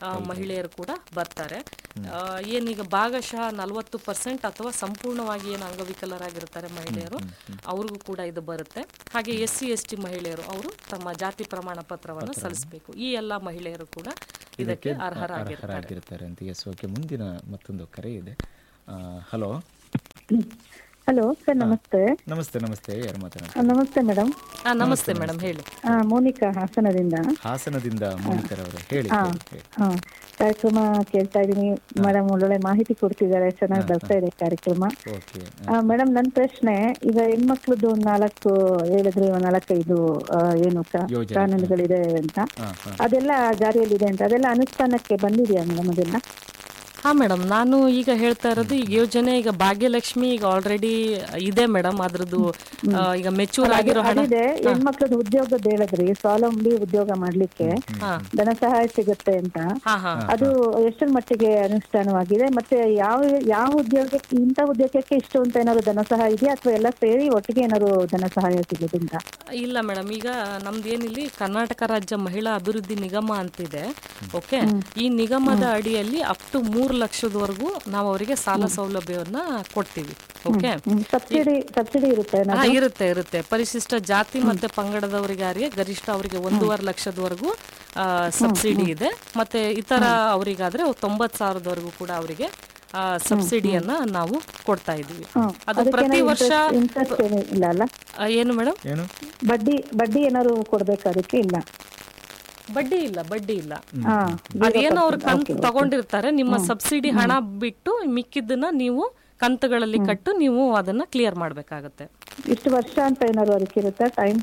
ಆ, ಮಹಿಳೆಯರು ಕೂಡ ಬರ್ತಾರೆ ಆ, ಏನೀಗ ಭಾಗಶಃ ನಲವತ್ತು ಪರ್ಸೆಂಟ್ ಅಥವಾ ಸಂಪೂರ್ಣವಾಗಿ ಏನು ಅಂಗವಿಕಲರಾಗಿರ್ತಾರೆ ಮಹಿಳೆಯರು ಅವ್ರಿಗೂ ಕೂಡ ಇದು ಬರುತ್ತೆ ಹಾಗೆ ಎಸ್ ಸಿ ಎಸ್ ಟಿ ಮಹಿಳೆಯರು ಅವರು ತಮ್ಮ ಜಾತಿ ಪ್ರಮಾಣ ಪತ್ರವನ್ನು ಸಲ್ಲಿಸಬೇಕು ಈ ಎಲ್ಲ ಮಹಿಳೆಯರು ಕೂಡ ಇದಕ್ಕೆ ಅರ್ಹರಾಗಿರ್ತಾರೆ ಅರ್ಹರಾಗಿರ್ತಾರೆ ಅಂತ ಎಸ್ ಓಕೆ ಮುಂದಿನ ಮತ್ತೊಂದು ಕರೆ ಇದೆ ಹಲೋ ಹಲೋ ಸರ್ ನಮಸ್ತೆ ನಮಸ್ತೆ ನಮಸ್ತೆ ಯಾರು ಮಾತನಾಡ್ತಾರೆ ಆ, ನಮಸ್ತೆ ಮೇಡಮ್ ಆ, ನಮಸ್ತೆ ಮೇಡಮ್ ಹೇಳಿ ಆ, ಮೋನಿಕಾ ಹಾಸನದಿಂದ ಹಾಸನದಿಂದ ಮೋನಿಕರ್ ಅವರೇ ಹೇಳಿ ಹೇಳಿ, ಹೇಳಿ. ಹಾ ಕಾರ್ಯಕ್ರಮ ಕೇಳ್ತಾ ಇದೀನಿ ಮೇಡಮ್ ಒಳ್ಳೊಳ್ಳೆ ಮಾಹಿತಿ ಕೊಡ್ತಿದ್ದಾರೆ ಚೆನ್ನಾಗಿ ಬರ್ತಾ ಇದೆ ಕಾರ್ಯಕ್ರಮ ಓಕೆ ಮೇಡಮ್ ನನ್ನ ಪ್ರಶ್ನೆ ಈಗ ಹೆಣ್ಮಕ್ಳದ್ದು ಒಂದ್ ನಾಲ್ಕು ಹೇಳಿದ್ರಿ ಒಂದ್ ನಾಲ್ಕೈದು ಆ, ಏನು ಕ- ಯೋಜನೆ. ಕಾನೂನುಗಳಿದೆ ಅಂತ ಹಾ ಹಾ ಅದೆಲ್ಲ ಜಾರಿಯಲ್ಲಿದೆ ಅಂತ ಅದೆಲ್ಲ ಅನುಷ್ಠಾನಕ್ಕೆ ಬಂದಿದೆಯಾ ಮೇಡಮ್ ಅದೆಲ್ಲ ಹಾ ಮೇಡಮ್ ನಾನು ಈಗ ಹೇಳ್ತಾ ಇರೋದು ಈಗ ಯೋಜನೆ ಈಗ ಭಾಗ್ಯಲಕ್ಷ್ಮಿ ಈಗ ಆಲ್ರೆಡಿ ಇದೆ ಮೇಡಮ್ ಅದ್ರದ್ದು ಆ, ಈಗ ಮೆಚೂರ್ ಆಗಿರೋ ಹಣ ಅದಿದೆ ಹೆಣ್ಮಕ್ಳದ್ದು ಉದ್ಯೋಗದ ಹೇಳಿದ್ರಿ ಸ್ವಾವಲಂಬಿ ಉದ್ಯೋಗ ಮಾಡ್ಲಿಕ್ಕೆ ಹಾ ಧನ ಸಹಾಯ ಸಿಗುತ್ತೆ ಅಂತ ಹಾ ಹಾ ಅದು ಎಷ್ಟರ ಮಟ್ಟಿಗೆ ಅನುಷ್ಠಾನವಾಗಿದೆ ಮತ್ತೆ ಯಾವ ಯಾವ ಉದ್ಯೋಗಕ್ಕೆ ಇಂಥ ಉದ್ಯೋಗಕ್ಕೆ ಇಷ್ಟು ಅಂತ ಏನಾದ್ರು ಧನ ಸಹಾಯ ಇದೆಯಾ ಅಥವಾ ಎಲ್ಲ ಸೇರಿ ಒಟ್ಟಿಗೆ ಏನಾದ್ರು ಧನ ಸಹಾಯ ಸಿಗೋದ್ರಿಂದ ಇಲ್ಲ ಮೇಡಮ್ ಈಗ ನಮ್ದು ಏನಿಲ್ಲಿ ಕರ್ನಾಟಕ ರಾಜ್ಯ ಮಹಿಳಾ ಅಭಿವೃದ್ಧಿ ನಿಗಮ ಅಂತಿದೆ ಓಕೆ ಈ ನಿಗಮದ ಅಡಿಯಲ್ಲಿ ಅಪ್ ಟು ಮೂರು ಲಕ್ಷದವರೆಗೂ ನಾವು ಅವರಿಗೆ ಸಾಲ ಸೌಲಭ್ಯವನ್ನ ಕೊಡ್ತೀವಿ ಓಕೆ ಸಬ್ಸಿಡಿ ಸಬ್ಸಿಡಿ ಇರುತ್ತೆ ಏನಾದ್ರು? ಹಾ, ಇರುತ್ತೆ ಇರುತ್ತೆ ಪರಿಶಿಷ್ಟ ಜಾತಿ ಮತ್ತೆ ಪಂಗಡದವರಿಗಾರಿಗೆ ಗರಿಷ್ಠ ಅವರಿಗೆ ಒಂದೂವರೆ ಲಕ್ಷದವರೆಗೂ ಆ, ಸಬ್ಸಿಡಿ ಇದೆ ಮತ್ತೆ ಇತರ ಅವರಿಗಾದ್ರೆ ತೊಂಬತ್ ಸಾವಿರದವರೆಗೂ ಕೂಡ ಅವರಿಗೆ ಸಬ್ಸಿಡಿಯನ್ನ ನಾವು ಕೊಡ್ತಾ ಇದೀವಿ ಹ್ಮ್. ಅದು ಅದಕ್ಕೆ ಪ್ರತಿ ಏನಾದ್ರು ವರ್ಷ ಇಂಟ್ರೆಸ್ಟ್ ಏನು ಇಲ್ಲ ಅಲ್ಲ ಆ, ಏನು ಮೇಡಮ್ ಏನು ಬಡ್ಡಿ ಬಡ್ಡಿ ಏನಾದ್ರು ಕೊಡ್ಬೇಕಾ ಅದಕ್ಕೆ ಇಲ್ಲ ಬಡ್ಡಿ ಇಲ್ಲ ಬಡ್ಡಿ ಇಲ್ಲ ಹಾ ಅದೇನೋ ಅವ್ರು ಕಂತು ತಗೊಂಡಿರ್ತಾರೆ ನಿಮ್ಮ ಸಬ್ಸಿಡಿ ಹಣ ಬಿಟ್ಟು ಮಿಕ್ಕಿದ್ದನ್ನ ನೀವು ಕಂತುಗಳಲ್ಲಿ ಕಟ್ಟು ನೀವು ಅದನ್ನ ಕ್ಲಿಯರ್ ಮಾಡ್ಬೇಕಾಗತ್ತೆ ಇಷ್ಟು ವರ್ಷ ಅಂತ ಏನಾದ್ರು ಅದಕ್ಕೆ ಇರುತ್ತಾ ಟೈಮ್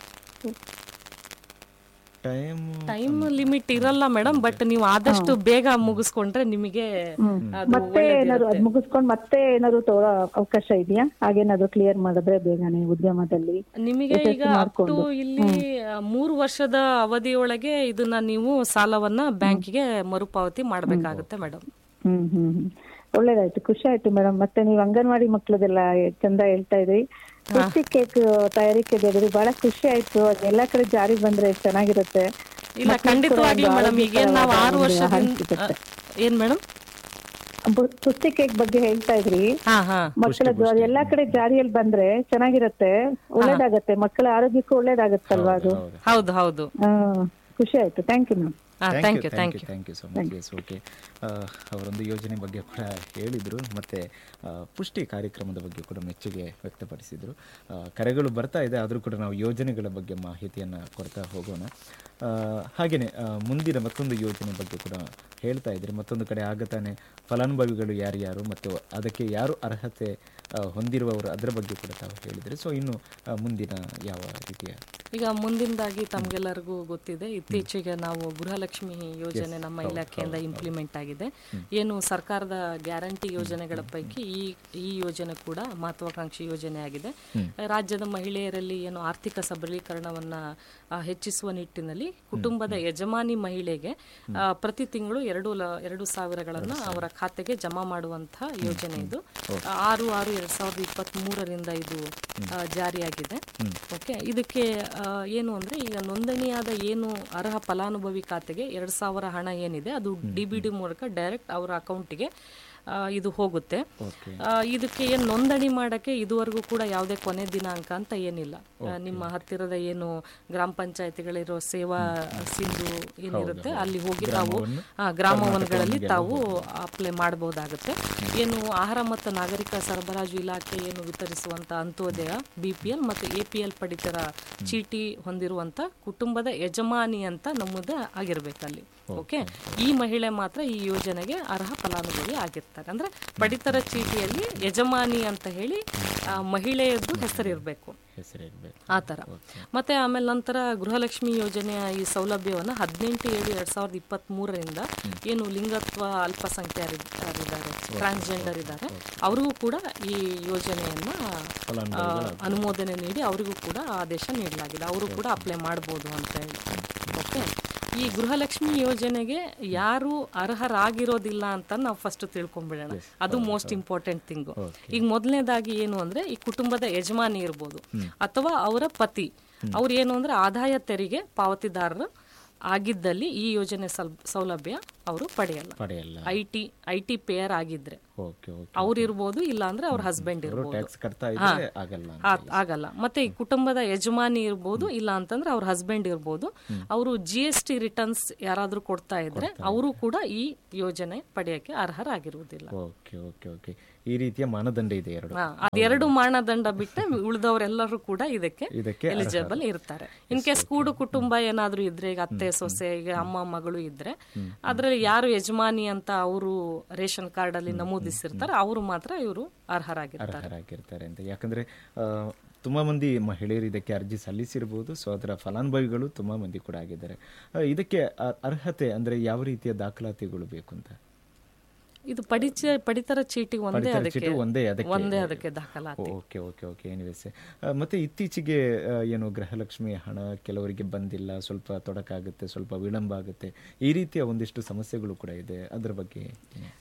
ಟೈಮ್ ಟೈಮ್ ಲಿಮಿಟ್ ಇರಲ್ಲ ಮೇಡಮ್ ಬಟ್ ನೀವು ಆದಷ್ಟು ಬೇಗ ಮುಗಿಸ್ಕೊಂಡ್ರೆ ನಿಮಗೆ ಅದು ಮತ್ತೆ ಏನಾದ್ರು ಅದ್ ಮುಗಿಸ್ಕೊಂಡ್ ಮತ್ತೆ ಏನಾದ್ರು ತಗೊಳ್ಳೋ ಅವಕಾಶ ಇದೆಯಾ ಹಾಗೇನಾದ್ರು ಕ್ಲಿಯರ್ ಮಾಡಿದ್ರೆ ಬೇಗನೆ ಉದ್ಯಮದಲ್ಲಿ ನಿಮಗೆ ಈಗ ಅಪ್ ಟು ಇಲ್ಲಿ ಆ, ಮೂರು ವರ್ಷದ ಅವಧಿಯೊಳಗೆ ಇದನ್ನ ನೀವು ಸಾಲವನ್ನ ಬ್ಯಾಂಕಿಗೆ ಮರುಪಾವತಿ ಮಾಡ್ಬೇಕಾಗುತ್ತೆ ಮೇಡಮ್ ಹ್ಮ್ ಹ್ಮ್ ಹ್ಮ್ ಒಳ್ಳೇದಾಯ್ತು ಖುಷಿ ಆಯ್ತು ಮೇಡಮ್ ಮತ್ತೆ ನೀವು ಅಂಗನವಾಡಿ ಮಕ್ಳದೆಲ್ಲ ಚಂದ ಹೇಳ್ತಾ ಇದ್ರಿ ಕುಸ್ತಿ ಕೇಕ್ ತಯಾರಿಕೆ ಬೇದ್ರಿ ಬಹಳ ಖುಷಿ ಆಯ್ತು ಅದು ಎಲ್ಲಾ ಕಡೆ ಜಾರಿ ಬಂದ್ರೆ ಚೆನ್ನಾಗಿರುತ್ತೆ ಇಲ್ಲ ಮಕ್ಳಿಗೂ ಕೂಡ ಖಂಡಿತವಾಗ್ಲೂ ಒಂದು ಮೇಡಮ್ ಈಗೇನ್ ನಾವು ಆರು ಆರೋಗ್ಯಕರವಾದ ಒಂದು ಆಹಾರ ವರ್ಷದಿಂದ ಸಿಗುತ್ತೆ. ಆ, ಏನ್ ಮೇಡಮ್ ಬು- ಕುಸ್ತಿ ಕೇಕ್ ಬಗ್ಗೆ ಹೇಳ್ತಾ ಇದ್ರಿ ಹಾ ಹಾ ಮಕ್ಕಳದ್ದು ಅದು ಎಲ್ಲಾ ಕಡೆ ಜಾರಿಯಲ್ಲಿ ಬಂದ್ರೆ ಚೆನ್ನಾಗಿರತ್ತೆ ಒಳ್ಳೇದಾಗತ್ತೆ ಮಕ್ಕಳ ಆರೋಗ್ಯಕ್ಕೂ ಒಳ್ಳೇದಾಗತ್ತಲ್ವಾ ಅದು ಹೌದು ಹೌದು ಹ್ಮ್ ಖುಷಿ ಆಯ್ತು thank you ma'am thank you thank you thank you so much yes okay ಅವರೊಂದು ಯೋಜನೆ ಬಗ್ಗೆ ಕೂಡ ಹೇಳಿದರು ಮತ್ತು ಪುಷ್ಟಿ ಕಾರ್ಯಕ್ರಮದ ಬಗ್ಗೆ ಕೂಡ ಮೆಚ್ಚುಗೆ ವ್ಯಕ್ತಪಡಿಸಿದರು ಆ, ಕರೆಗಳು ಬರ್ತಾ ಇದೆ ಆದರೂ ಕೂಡ ನಾವು ಯೋಜನೆಗಳ ಬಗ್ಗೆ ಮಾಹಿತಿಯನ್ನು ಕೊಡ್ತಾ ಹೋಗೋಣ ಹಾಗೆಯೇ ಮುಂದಿನ ಮತ್ತೊಂದು ಯೋಜನೆ ಬಗ್ಗೆ ಕೂಡ ಹೇಳ್ತಾ ಇದ್ರಿ ಮತ್ತೊಂದು ಕಡೆ ಆಗತಾನೆ ಫಲಾನುಭವಿಗಳು ಯಾರ್ಯಾರು ಮತ್ತು ಅದಕ್ಕೆ ಯಾರು ಅರ್ಹತೆ ಆ, ಹೊಂದಿರುವವರು ಅದರ ಬಗ್ಗೆ ಕೂಡ ತಾವು ಹೇಳಿದರೆ ಸೊ ಇನ್ನು ಆ, ಮುಂದಿನ ಯಾವ ರೀತಿಯ ಈಗ ಮುಂದಿಂದಾಗಿ ತಮ್ಗೆಲ್ಲರಿಗೂ ಗೊತ್ತಿದೆ ಇತ್ತೀಚೆಗೆ ನಾವು ಗೃಹಲಕ್ಷ್ಮಿ ಯೋಜನೆ ನಮ್ಮ ಇಲಾಖೆಯಿಂದ ಇಂಪ್ಲಿಮೆಂಟ್ ಆಗಿದೆ ಏನು ಸರ್ಕಾರದ ಗ್ಯಾರಂಟಿ ಯೋಜನೆಗಳ ಪೈಕಿ ಈ ಈ ಯೋಜನೆ ಕೂಡ ಮಹತ್ವಾಕಾಂಕ್ಷಿ ಯೋಜನೆ ಆಗಿದೆ ರಾಜ್ಯದ ಮಹಿಳೆಯರಲ್ಲಿ ಏನು ಆರ್ಥಿಕ ಸಬಲೀಕರಣವನ್ನ ಆ, ಹೆಚ್ಚಿಸುವ ನಿಟ್ಟಿನಲ್ಲಿ ಕುಟುಂಬದ ಯಜಮಾನಿ ಮಹಿಳೆಗೆ ಆ, ಪ್ರತಿ ತಿಂಗಳು ಎರಡು ಲ- ಎರಡು ಸಾವಿರಗಳನ್ನ ಅವರ ಖಾತೆಗೆ ಜಮಾ ಮಾಡುವಂತಹ ಯೋಜನೆ ಇದು ಆ, ಆರು ಆರು ಎರಡ್ ಸಾವಿರದ ಇಪ್ಪತ್ತ್ ಮೂರರಿಂದ ಇದು ಆ, ಜಾರಿಯಾಗಿದೆ ಓಕೆ ಇದಕ್ಕೆ ಆ, ಏನು ಅಂದ್ರೆ ಈಗ ನೋಂದಣಿಯಾದ ಏನು ಅರ್ಹ ಫಲಾನುಭವಿ ಖಾತೆಗೆ ಎರಡ್ ಸಾವಿರ ಹಣ ಏನಿದೆ ಅದು ಡಿ ಬಿ ಡಿ ಮೂಲಕ ಡೈರೆಕ್ಟ್ ಅವರ ಅಕೌಂಟಿಗೆ ಇದು ಹೋಗುತ್ತೆ ಆ, ಇದಕ್ಕೆ ಏನು ನೋಂದಣಿ ಮಾಡಕ್ಕೆ ಇದುವರೆಗೂ ಕೂಡ ಯಾವುದೇ ಕೊನೆ ದಿನಾಂಕ ಅಂತ ಏನಿಲ್ಲ ಆ, ನಿಮ್ಮ ಹತ್ತಿರದ ಏನು ಗ್ರಾಮ ಪಂಚಾಯತಿಗಳಿರೋ ಸೇವಾ ಸಿಂಧು ಏನಿರುತ್ತೆ ಅಲ್ಲಿ ಹೋಗಿ ತಾವು ಆ, ಗ್ರಾಮವನಗಳಲ್ಲಿ ತಾವು ಅಪ್ಲೈ ಮಾಡಬಹುದಾಗುತ್ತೆ ಏನು ಆಹಾರ ಮತ್ತು ನಾಗರಿಕ ಸರಬರಾಜು ಇಲಾಖೆ ಏನು ವಿತರಿಸುವಂತ ಅಂತ್ಯೋದಯ ಬಿ ಪಿ ಎಲ್ ಮತ್ತು ಎ ಪಿ ಎಲ್ ಪಡಿತರ ಚೀಟಿ ಹೊಂದಿರುವಂತ ಕುಟುಂಬದ ಯಜಮಾನಿ ಅಂತ ನಮ್ಮದು ಆಗಿರ್ಬೇಕಲ್ಲಿ ಓಕೆ ಈ ಮಹಿಳೆ ಮಾತ್ರ ಈ ಯೋಜನೆಗೆ ಅರ್ಹ ಫಲಾನುಭವಿ ಆಗಿರ್ತಾರೆ ಅಂದ್ರೆ ಪಡಿತರ ಚೀಟಿಯಲ್ಲಿ ಯಜಮಾನಿ ಅಂತ ಹೇಳಿ ಆ ಮಹಿಳೆಯದ್ದು ಹೆಸರಿರಬೇಕು ಹೆಸರಿರಬೇಕು ಆ ಥರ ಮತ್ತೆ ಆಮೇಲೆ ನಂತರ ಗೃಹಲಕ್ಷ್ಮಿ ಯೋಜನೆಯ ಈ ಸೌಲಭ್ಯವನ್ನು ಹದಿನೆಂಟು ಏಳು ಎರಡ್ ಸಾವಿರದ ಇಪ್ಪತ್ತ್ ಮೂರರಿಂದ ಏನು ಲಿಂಗತ್ವ ಅಲ್ಪಸಂಖ್ಯಾತರಿದ್ದಾರೆ ಟ್ರಾನ್ಸ್ಜೆಂಡರ್ ಇದ್ದಾರೆ ಅವ್ರಿಗೂ ಕೂಡ ಈ ಯೋಜನೆಯನ್ನ ಆ, ಅನುಮೋದನೆ ನೀಡಿ ಅವರಿಗೂ ಕೂಡ ಆದೇಶ ನೀಡಲಾಗಿದೆ ಅವರು ಕೂಡ ಅಪ್ಲೈ ಮಾಡ್ಬೋದು ಅಂತ ಹೇಳಿ ಓಕೆ ಈ ಗೃಹಲಕ್ಷ್ಮಿ ಯೋಜನೆಗೆ ಯಾರು ಅರ್ಹರಾಗಿರೋದಿಲ್ಲ ಅಂತ ನಾವು ಫಸ್ಟ್ ತಿಳ್ಕೊಂಡ್ಬಿಡೋಣ ಅದು ಮೋಸ್ಟ್ ಇಂಪಾರ್ಟೆಂಟ್ ಥಿಂಗು ಈಗ ಮೊದಲನೇದಾಗಿ ಏನು ಅಂದ್ರೆ ಈ ಕುಟುಂಬದ ಯಜಮಾನಿ ಇರ್ಬೋದು ಅಥವಾ ಅವರ ಪತಿ ಅವ್ರು ಏನು ಅಂದ್ರೆ ಆದಾಯ ತೆರಿಗೆ ಪಾವತಿದಾರರು ಆಗಿದ್ದಲ್ಲಿ ಈ ಯೋಜನೆ ಸಲ್ ಸೌಲಭ್ಯ ಅವರು ಪಡೆಯಲ್ಲ ಪಡೆಯಲ್ಲ I T I T payer ಆಗಿದ್ರೆ ಓಕೆ ಓಕೆ ಅವ್ರು ಇರ್ಬೋದು ಇಲ್ಲ ಅಂದ್ರೆ ಅವ್ರ ಹಸ್ಬೆಂಡ್ ಇರ್ಬೋದು ಟ್ಯಾಕ್ಸ್ ಕಟ್ತಾ ಇದ್ರೆ ಆಗಲ್ಲ ಅಂತ. ಆ- ಆಗಲ್ಲ ಮತ್ತೆ ಈ ಕುಟುಂಬದ ಯಜಮಾನಿ ಇರ್ಬೋದು ಇಲ್ಲ ಅಂತಂದ್ರೆ ಅವ್ರ ಹಸ್ಬೆಂಡ್ ಇರ್ಬೋದು ಅವರು ಜಿ ಎಸ್ ಟಿ ರಿಟರ್ನ್ಸ್ ಯಾರಾದ್ರೂ ಕೊಡ್ತಾ ಇದ್ರೆ ಅವರು ಕೂಡ ಈ ಯೋಜನೆ ಪಡೆಯಕ್ಕೆ ಅರ್ಹರಾಗಿರುವುದಿಲ್ಲ ಓಕೆ ಓಕೆ ಓಕೆ ಈ ರೀತಿಯ ಮಾನದಂಡ ಇದೆ ಎರಡು ಹಾ, ಅದೆರಡು ಮಾನದಂಡ ಬಿಟ್ಟೆ ಉಳಿದವರೆಲ್ಲರೂ ಕೂಡ ಇದಕ್ಕೆ ಇದಕ್ಕೆ ಎಲಿಜಿಬಲ್ ಇರ್ತಾರೆ ಇನ್ ಕೇಸ್ ಕೂಡು ಕುಟುಂಬ ಏನಾದ್ರೂ ಇದ್ರೆ ಈಗ ಅತ್ತೆ ಸೊಸೆ ಈಗ ಅಮ್ಮ ಮಗಳು ಇದ್ರೆ ಅದ್ರಲ್ಲಿ ಯಾರು ಯಜಮಾನಿ ಅಂತ ಅವರು ರೇಷನ್ ಕಾರ್ಡ್ ಅಲ್ಲಿ ನಮೂದಿಸಿರ್ತಾರೆ ಅವರು ಮಾತ್ರ ಇವರು ಅರ್ಹರಾಗಿರ್ತಾರೆ ಅರ್ಹರಾಗಿರ್ತಾರೆ ಅಂತ ಯಾಕಂದ್ರೆ ಆ, ತುಂಬಾ ಮಂದಿ ಮಹಿಳೆಯರು ಇದಕ್ಕೆ ಅರ್ಜಿ ಸಲ್ಲಿಸಿರ್ಬೋದು ಸೊ ಅದರ ಫಲಾನುಭವಿಗಳು ತುಂಬಾ ಮಂದಿ ಕೂಡ ಆಗಿದ್ದಾರೆ ಆ, ಇದಕ್ಕೆ ಅ- ಅರ್ಹತೆ ಅಂದ್ರೆ ಯಾವ ರೀತಿಯ ದಾಖಲಾತಿಗಳು ಬೇಕು ಅಂತ ಇದು ಪಡಿಚ ಪಡಿತರ ಚೀಟಿ ಒಂದೇ ಪಡಿತರ ಅದಕ್ಕೆ ಚೀಟಿ ಒಂದೇ ಅದಕ್ಕೆ ಒಂದೇ ಅದಕ್ಕೆ ದಾಖಲಾತಿ ಓಕೆ ಓಕೆ ಓಕೆ ಎನಿವೇಸ್ ಮತ್ತೆ ಇತ್ತೀಚೆಗೆ ಆ, ಏನು ಗೃಹಲಕ್ಷ್ಮಿ ಹಣ ಕೆಲವರಿಗೆ ಬಂದಿಲ್ಲ ಸ್ವಲ್ಪ ತೊಡಕಾಗುತ್ತೆ ಸ್ವಲ್ಪ ವಿಳಂಬ ಆಗುತ್ತೆ ಈ ರೀತಿಯ ಒಂದಿಷ್ಟು ಸಮಸ್ಯೆಗಳು ಕೂಡ ಇದೆ ಅದ್ರ ಬಗ್ಗೆ ಏನು?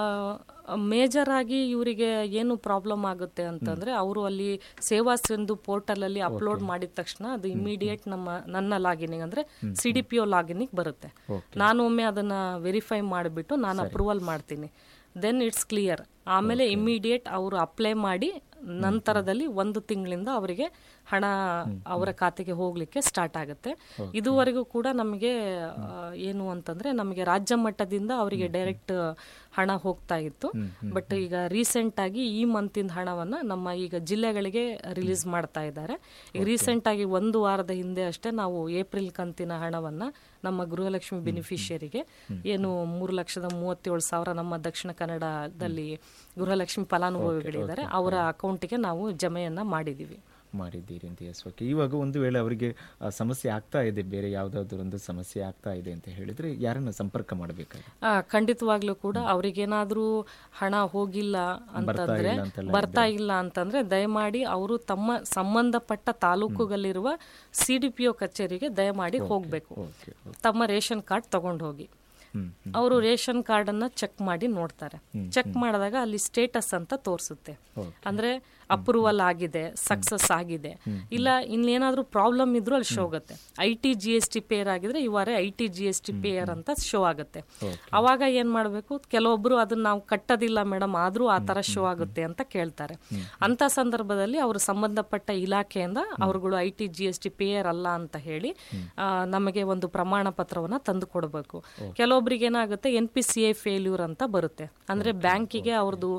ಮೇಜರ್ ಆಗಿ ಇವರಿಗೆ ಏನು ಪ್ರಾಬ್ಲಮ್ ಆಗುತ್ತೆ ಅಂತಂದ್ರೆ ಅವರು ಅಲ್ಲಿ ಸೇವಾ ಸಿಂಧು ಪೋರ್ಟಲ್ ಅಲ್ಲಿ ಅಪ್ಲೋಡ್ ಮಾಡಿದ ತಕ್ಷಣ ಅದು ಇಮಿಡಿಯೇಟ್ ನಮ್ಮ ನನ್ನ ಲಾಗಿನಿಗೆ ಅಂದ್ರೆ ಸಿ ಡಿ ಪಿ ಒ ಲಾಗಿನಿಗೆ ಬರುತ್ತೆ ನಾನು ಒಮ್ಮೆ ಅದನ್ನ ವೆರಿಫೈ ಮಾಡಿಬಿಟ್ಟು ನಾನು ಅಪ್ರೂವಲ್ ಮಾಡ್ತೀನಿ ದೆನ್ ಇಟ್ಸ್ ಕ್ಲಿಯರ್ ಆಮೇಲೆ ಇಮಿಡಿಯೇಟ್ ಅವರು ಅಪ್ಲೈ ಮಾಡಿ ನಂತರದಲ್ಲಿ ಒಂದು ತಿಂಗಳಿಂದ ಅವರಿಗೆ ಹಣ ಅವರ ಖಾತೆಗೆ ಹೋಗ್ಲಿಕ್ಕೆ ಸ್ಟಾರ್ಟ್ ಆಗುತ್ತೆ ಇದುವರೆಗೂ ಕೂಡ ನಮಗೆ ಆ, ಏನು ಅಂತಂದ್ರೆ ನಮಗೆ ರಾಜ್ಯ ಮಟ್ಟದಿಂದ ಅವರಿಗೆ ಡೈರೆಕ್ಟ್ ಹಣ ಹೋಗ್ತಾ ಇತ್ತು ಬಟ್ ಈಗ ರೀಸೆಂಟ್ ಆಗಿ ಈ ಮಂತಿನ ಹಣವನ್ನ ನಮ್ಮ ಈಗ ಜಿಲ್ಲೆಗಳಿಗೆ ರಿಲೀಸ್ ಮಾಡ್ತಾ ಇದ್ದಾರೆ ಈಗ ರೀಸೆಂಟ್ ಆಗಿ ಒಂದು ವಾರದ ಹಿಂದೆ ಅಷ್ಟೇ ನಾವು ಏಪ್ರಿಲ್ ಕಂತಿನ ಹಣವನ್ನ ನಮ್ಮ ಗೃಹಲಕ್ಷ್ಮಿ ಬೆನಿಫಿಷಿಯರಿಗೆ ಏನು ಮೂರು ಲಕ್ಷದ ಮೂವತ್ತೇಳು ಸಾವಿರ ನಮ್ಮ ದಕ್ಷಿಣ ಕನ್ನಡದಲ್ಲಿ ಗೃಹಲಕ್ಷ್ಮಿ ಫಲಾನುಭವಿಗಳಿದ್ದಾರೆ ಅವರ ಅಕೌಂಟಿಗೆ ನಾವು ಜಮೆಯನ್ನ ಮಾಡಿದೀವಿ ಮಾಡಿದ್ದೀರಿ ಅಂತ ಎಸ್ ಓಕೆ ಇವಾಗ ಒಂದು ವೇಳೆ ಅವರಿಗೆ ಆ, ಸಮಸ್ಯೆ ಆಗ್ತಾ ಇದೆ ಬೇರೆ ಯಾವುದಾದ್ರೂ ಒಂದು ಸಮಸ್ಯೆ ಆಗ್ತಾ ಇದೆ ಅಂತ ಹೇಳಿದ್ರೆ ಯಾರನ್ನ ಸಂಪರ್ಕ ಮಾಡಬೇಕಾಗುತ್ತೆ ಆ, ಖಂಡಿತವಾಗ್ಲೂ ಕೂಡ ಅವ್ರಿಗೇನಾದ್ರೂ ಹಣ ಹೋಗಿಲ್ಲ ಅಂತಂದ್ರೆ ಬರ್ತಾ ಇಲ್ಲ ಅಂತಂದ್ರೆ ದಯಮಾಡಿ ಅವರು ತಮ್ಮ ಸಂಬಂಧಪಟ್ಟ ತಾಲೂಕುಗಳಿರುವ ಸಿ ಡಿ ಪಿ ಒ ಕಚೇರಿಗೆ ದಯಮಾಡಿ ಹೋಗ್ಬೇಕು ತಮ್ಮ ರೇಷನ್ ಕಾರ್ಡ್ ತಗೊಂಡು ಹೋಗಿ ಹ್ಮ್ ಅವರು ರೇಷನ್ ಕಾರ್ಡ್ ಅನ್ನ ಚೆಕ್ ಮಾಡಿ ನೋಡ್ತಾರೆ ಚೆಕ್ ಮಾಡಿದಾಗ ಅಲ್ಲಿ ಸ್ಟೇಟಸ್ ಅಂತ ತೋರಿಸುತ್ತೆ ಅಂದ್ರೆ ಅಪ್ರೂವಲ್ ಆಗಿದೆ ಸಕ್ಸಸ್ ಆಗಿದೆ ಇಲ್ಲ ಇನ್ನೇನಾದ್ರೂ ಪ್ರಾಬ್ಲಮ್ ಇದ್ರೂ ಅಲ್ಲಿ ಶೋ ಆಗುತ್ತೆ I T G S T payer ಆಗಿದ್ರೆ ಇವಾರೆ I T G S T payer ಅಂತ ಶೋ ಆಗುತ್ತೆ ಅವಾಗ ಏನ್ ಮಾಡ್ಬೇಕು ಕೆಲವೊಬ್ರು ಅದನ್ನ ನಾವು ಕಟ್ಟೋದಿಲ್ಲ ಮೇಡಮ್ ಆದ್ರೂ ಆ ತರ ಶೋ ಆಗುತ್ತೆ ಅಂತ ಕೇಳ್ತಾರೆ ಅಂತ ಸಂದರ್ಭದಲ್ಲಿ ಅವರು ಸಂಬಂಧಪಟ್ಟ ಇಲಾಖೆಯಿಂದ ಅವರುಗಳು I T G S T payer ಅಲ್ಲ ಅಂತ ಹೇಳಿ ಆ, ನಮಗೆ ಒಂದು ಪ್ರಮಾಣ ಪತ್ರವನ್ನ ತಂದು ಕೊಡಬೇಕು ಕೆಲವೊಬ್ರಿಗೆ ಏನಾಗುತ್ತೆ N P C A failure ಅಂತ ಬರುತ್ತೆ ಅಂದ್ರೆ ಬ್ಯಾಂಕಿಗೆ ಅವ್ರದ್ದು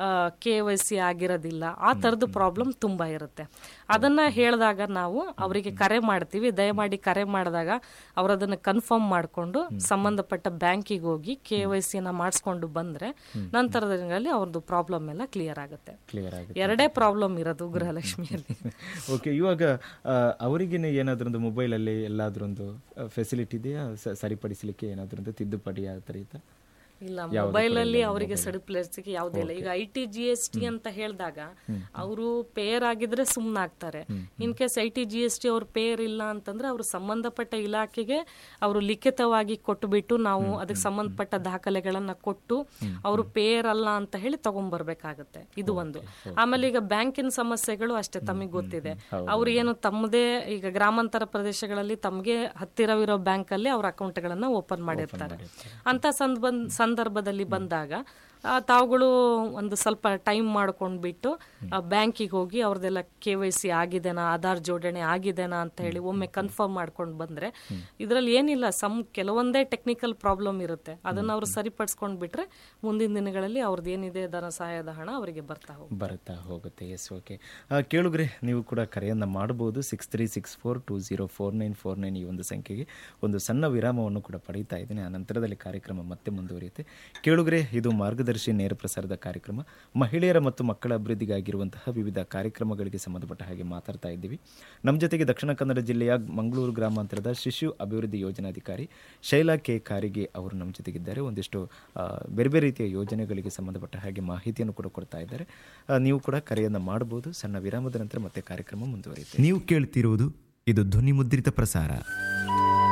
ಕೆ ವೈ ಸಿ ಆಗಿರೋದಿಲ್ಲ ಆ ಥರದ್ದು ಪ್ರಾಬ್ಲಮ್ ತುಂಬಾ ಇರುತ್ತೆ ಅದನ್ನ ಹೇಳಿದಾಗ ನಾವು ಅವರಿಗೆ ಕರೆ ಮಾಡ್ತೀವಿ ದಯಮಾಡಿ ಕರೆ ಮಾಡಿದಾಗ ಅವ್ರು ಅದನ್ನ ಕನ್ಫರ್ಮ್ ಮಾಡಿಕೊಂಡು ಸಂಬಂಧಪಟ್ಟ ಬ್ಯಾಂಕಿಗೆ ಹೋಗಿ ಕೆ ವೈ ಸಿನ ಮಾಡಿಸ್ಕೊಂಡು ಬಂದ್ರೆ ನಂತರದ ದಿನಗಳಲ್ಲಿ ಅವ್ರದ್ದು ಪ್ರಾಬ್ಲಮ್ ಎಲ್ಲ ಕ್ಲಿಯರ್ ಆಗುತ್ತೆ ಕ್ಲಿಯರ್ ಆಗುತ್ತೆ ಎರಡೇ ಪ್ರಾಬ್ಲಮ್ ಇರೋದು ಗೃಹಲಕ್ಷ್ಮಿಯಲ್ಲಿ ಓಕೆ ಇವಾಗ ಆ, ಅವರಿಗೇನೆ ಏನಾದ್ರೊಂದು ಮೊಬೈಲಲ್ಲಿ ಎಲ್ಲಾದ್ರೊಂದು ಫೆಸಿಲಿಟಿ ಇದೆಯಾ ಸ- ಸರಿಪಡಿಸಲಿಕ್ಕೆ ಏನಾದ್ರೊಂದು ತಿದ್ದುಪಡಿ ಆ ಥರ ಇತ್ತಾ ಇಲ್ಲ ಮೊಬೈಲ್ ಅಲ್ಲಿ ಅವರಿಗೆ ಸಡಿಪ್ಲೇಸಿಗೆ ಯಾವುದೇ ಇಲ್ಲ ಈಗ I T G S T ಅಂತ ಹೇಳಿದಾಗ ಅವರು ಪೇಯರ್ ಆಗಿದ್ರೆ ಸುಮ್ಮನಾಗ್ತಾರೆ in case I T G S T ಅವ್ರು ಪೇಯರ್ ಇಲ್ಲ ಅಂತಂದ್ರೆ ಅವರು ಸಂಬಂಧಪಟ್ಟ ಇಲಾಖೆಗೆ ಅವರು ಲಿಖಿತವಾಗಿ ಕೊಟ್ಟುಬಿಟ್ಟು ನಾವು ಅದಕ್ಕೆ ಸಂಬಂಧಪಟ್ಟ ದಾಖಲೆಗಳನ್ನ ಕೊಟ್ಟು ಅವರು ಪೇಯರ್ ಅಲ್ಲ ಅಂತ ಹೇಳಿ ತಗೊಂಡ್ಬರ್ಬೇಕಾಗತ್ತೆ ಇದು ಒಂದು ಆಮೇಲೆ ಈಗ ಬ್ಯಾಂಕಿನ ಸಮಸ್ಯೆಗಳು ಅಷ್ಟೇ ತಮಗೆ ಗೊತ್ತಿದೆ ಅವ್ರು ಏನು ತಮ್ಮದೇ ಈಗ ಗ್ರಾಮಾಂತರ ಪ್ರದೇಶಗಳಲ್ಲಿ ತಮಗೆ ಹತ್ತಿರವಿರೋ ಬ್ಯಾಂಕ್ ಅಲ್ಲಿ ಅವ್ರ ಅಕೌಂಟ್ಗಳನ್ನ ಓಪನ್ ಮಾಡಿರ್ತಾರೆ ಅಂತ ಸಂದರ್ಭ ಸಂದರ್ಭದಲ್ಲಿ ಬಂದಾಗ ಆ, ತಾವುಗಳು ಒಂದು ಸ್ವಲ್ಪ ಟೈಮ್ ಮಾಡ್ಕೊಂಡ್ಬಿಟ್ಟು ಬ್ಯಾಂಕಿಗೆ ಹೋಗಿ ಅವ್ರದ್ದೆಲ್ಲ ಕೆ ವೈ ಸಿ ಆಗಿದೆನಾ ಆಧಾರ್ ಜೋಡಣೆ ಆಗಿದೆನಾ ಅಂತ ಹೇಳಿ ಒಮ್ಮೆ ಕನ್ಫರ್ಮ್ ಮಾಡ್ಕೊಂಡು ಬಂದ್ರೆ ಇದರಲ್ಲಿ ಏನಿಲ್ಲ ಸಮ್ ಕೆಲವೊಂದೇ ಟೆಕ್ನಿಕಲ್ ಪ್ರಾಬ್ಲಮ್ ಇರುತ್ತೆ ಅದನ್ನ ಅವರು ಸರಿಪಡಿಸ್ಕೊಂಡ್ ಬಿಟ್ರೆ ಮುಂದಿನ ದಿನಗಳಲ್ಲಿ ಅವ್ರದ್ದು ಏನಿದೆ ಧನ ಸಹಾಯದ ಹಣ ಅವರಿಗೆ ಬರ್ತಾ ಹೋಗುತ್ತೆ ಬರ್ತಾ ಹೋಗುತ್ತೆ ಎಸ್ ಓಕೆ ಕೇಳುಗ್ರೆ ನೀವು ಕೂಡ ಕರೆಯನ್ನು ಮಾಡಬಹುದು six three six four two zero four nine four nine ಈ ಒಂದು ಸಂಖ್ಯೆಗೆ ಒಂದು ಸಣ್ಣ ವಿರಾಮವನ್ನು ಕೂಡ ಪಡೀತಾ ಇದ್ದೀನಿ ಆ ನಂತರದಲ್ಲಿ ಕಾರ್ಯಕ್ರಮ ಮತ್ತೆ ಮುಂದುವರಿಯುತ್ತೆ ಕೇಳುಗ್ರೆ ಇದು ಮಾರ್ಗದರ್ಶಿ ನೇರ ಪ್ರಸಾರದ ಕಾರ್ಯಕ್ರಮ ಮಹಿಳೆಯರ ಮತ್ತು ಮಕ್ಕಳ ಅಭಿವೃದ್ಧಿಗಾಗಿರುವಂತಹ ವಿವಿಧ ಕಾರ್ಯಕ್ರಮಗಳಿಗೆ ಸಂಬಂಧಪಟ್ಟ ಹಾಗೆ ಮಾತಾಡ್ತಾ ಇದ್ದೀವಿ ನಮ್ಮ ಜೊತೆಗೆ ದಕ್ಷಿಣ ಕನ್ನಡ ಜಿಲ್ಲೆಯ ಮಂಗಳೂರು ಗ್ರಾಮಾಂತರದ ಶಿಶು ಅಭಿವೃದ್ಧಿ ಯೋಜನಾಧಿಕಾರಿ ಶೈಲಾ ಕೆ ಕಾರಿಗೆ ಅವರು ನಮ್ಮ ಜೊತೆಗಿದ್ದಾರೆ ಒಂದಿಷ್ಟು ಆ, ಬೇರೆ ಬೇರೆ ರೀತಿಯ ಯೋಜನೆಗಳಿಗೆ ಸಂಬಂಧಪಟ್ಟ ಹಾಗೆ ಮಾಹಿತಿಯನ್ನು ಕೂಡ ಕೊಡ್ತಾ ಇದ್ದಾರೆ ಆ, ನೀವು ಕೂಡ ಕರೆಯನ್ನು ಮಾಡಬಹುದು ಸಣ್ಣ ವಿರಾಮದ ನಂತರ ಮತ್ತೆ ಕಾರ್ಯಕ್ರಮ ಮುಂದುವರಿಯುತ್ತೆ ನೀವು ಕೇಳ್ತಿರುವುದು ಇದು ಧ್ವನಿ ಮುದ್ರಿತ ಪ್ರಸಾರ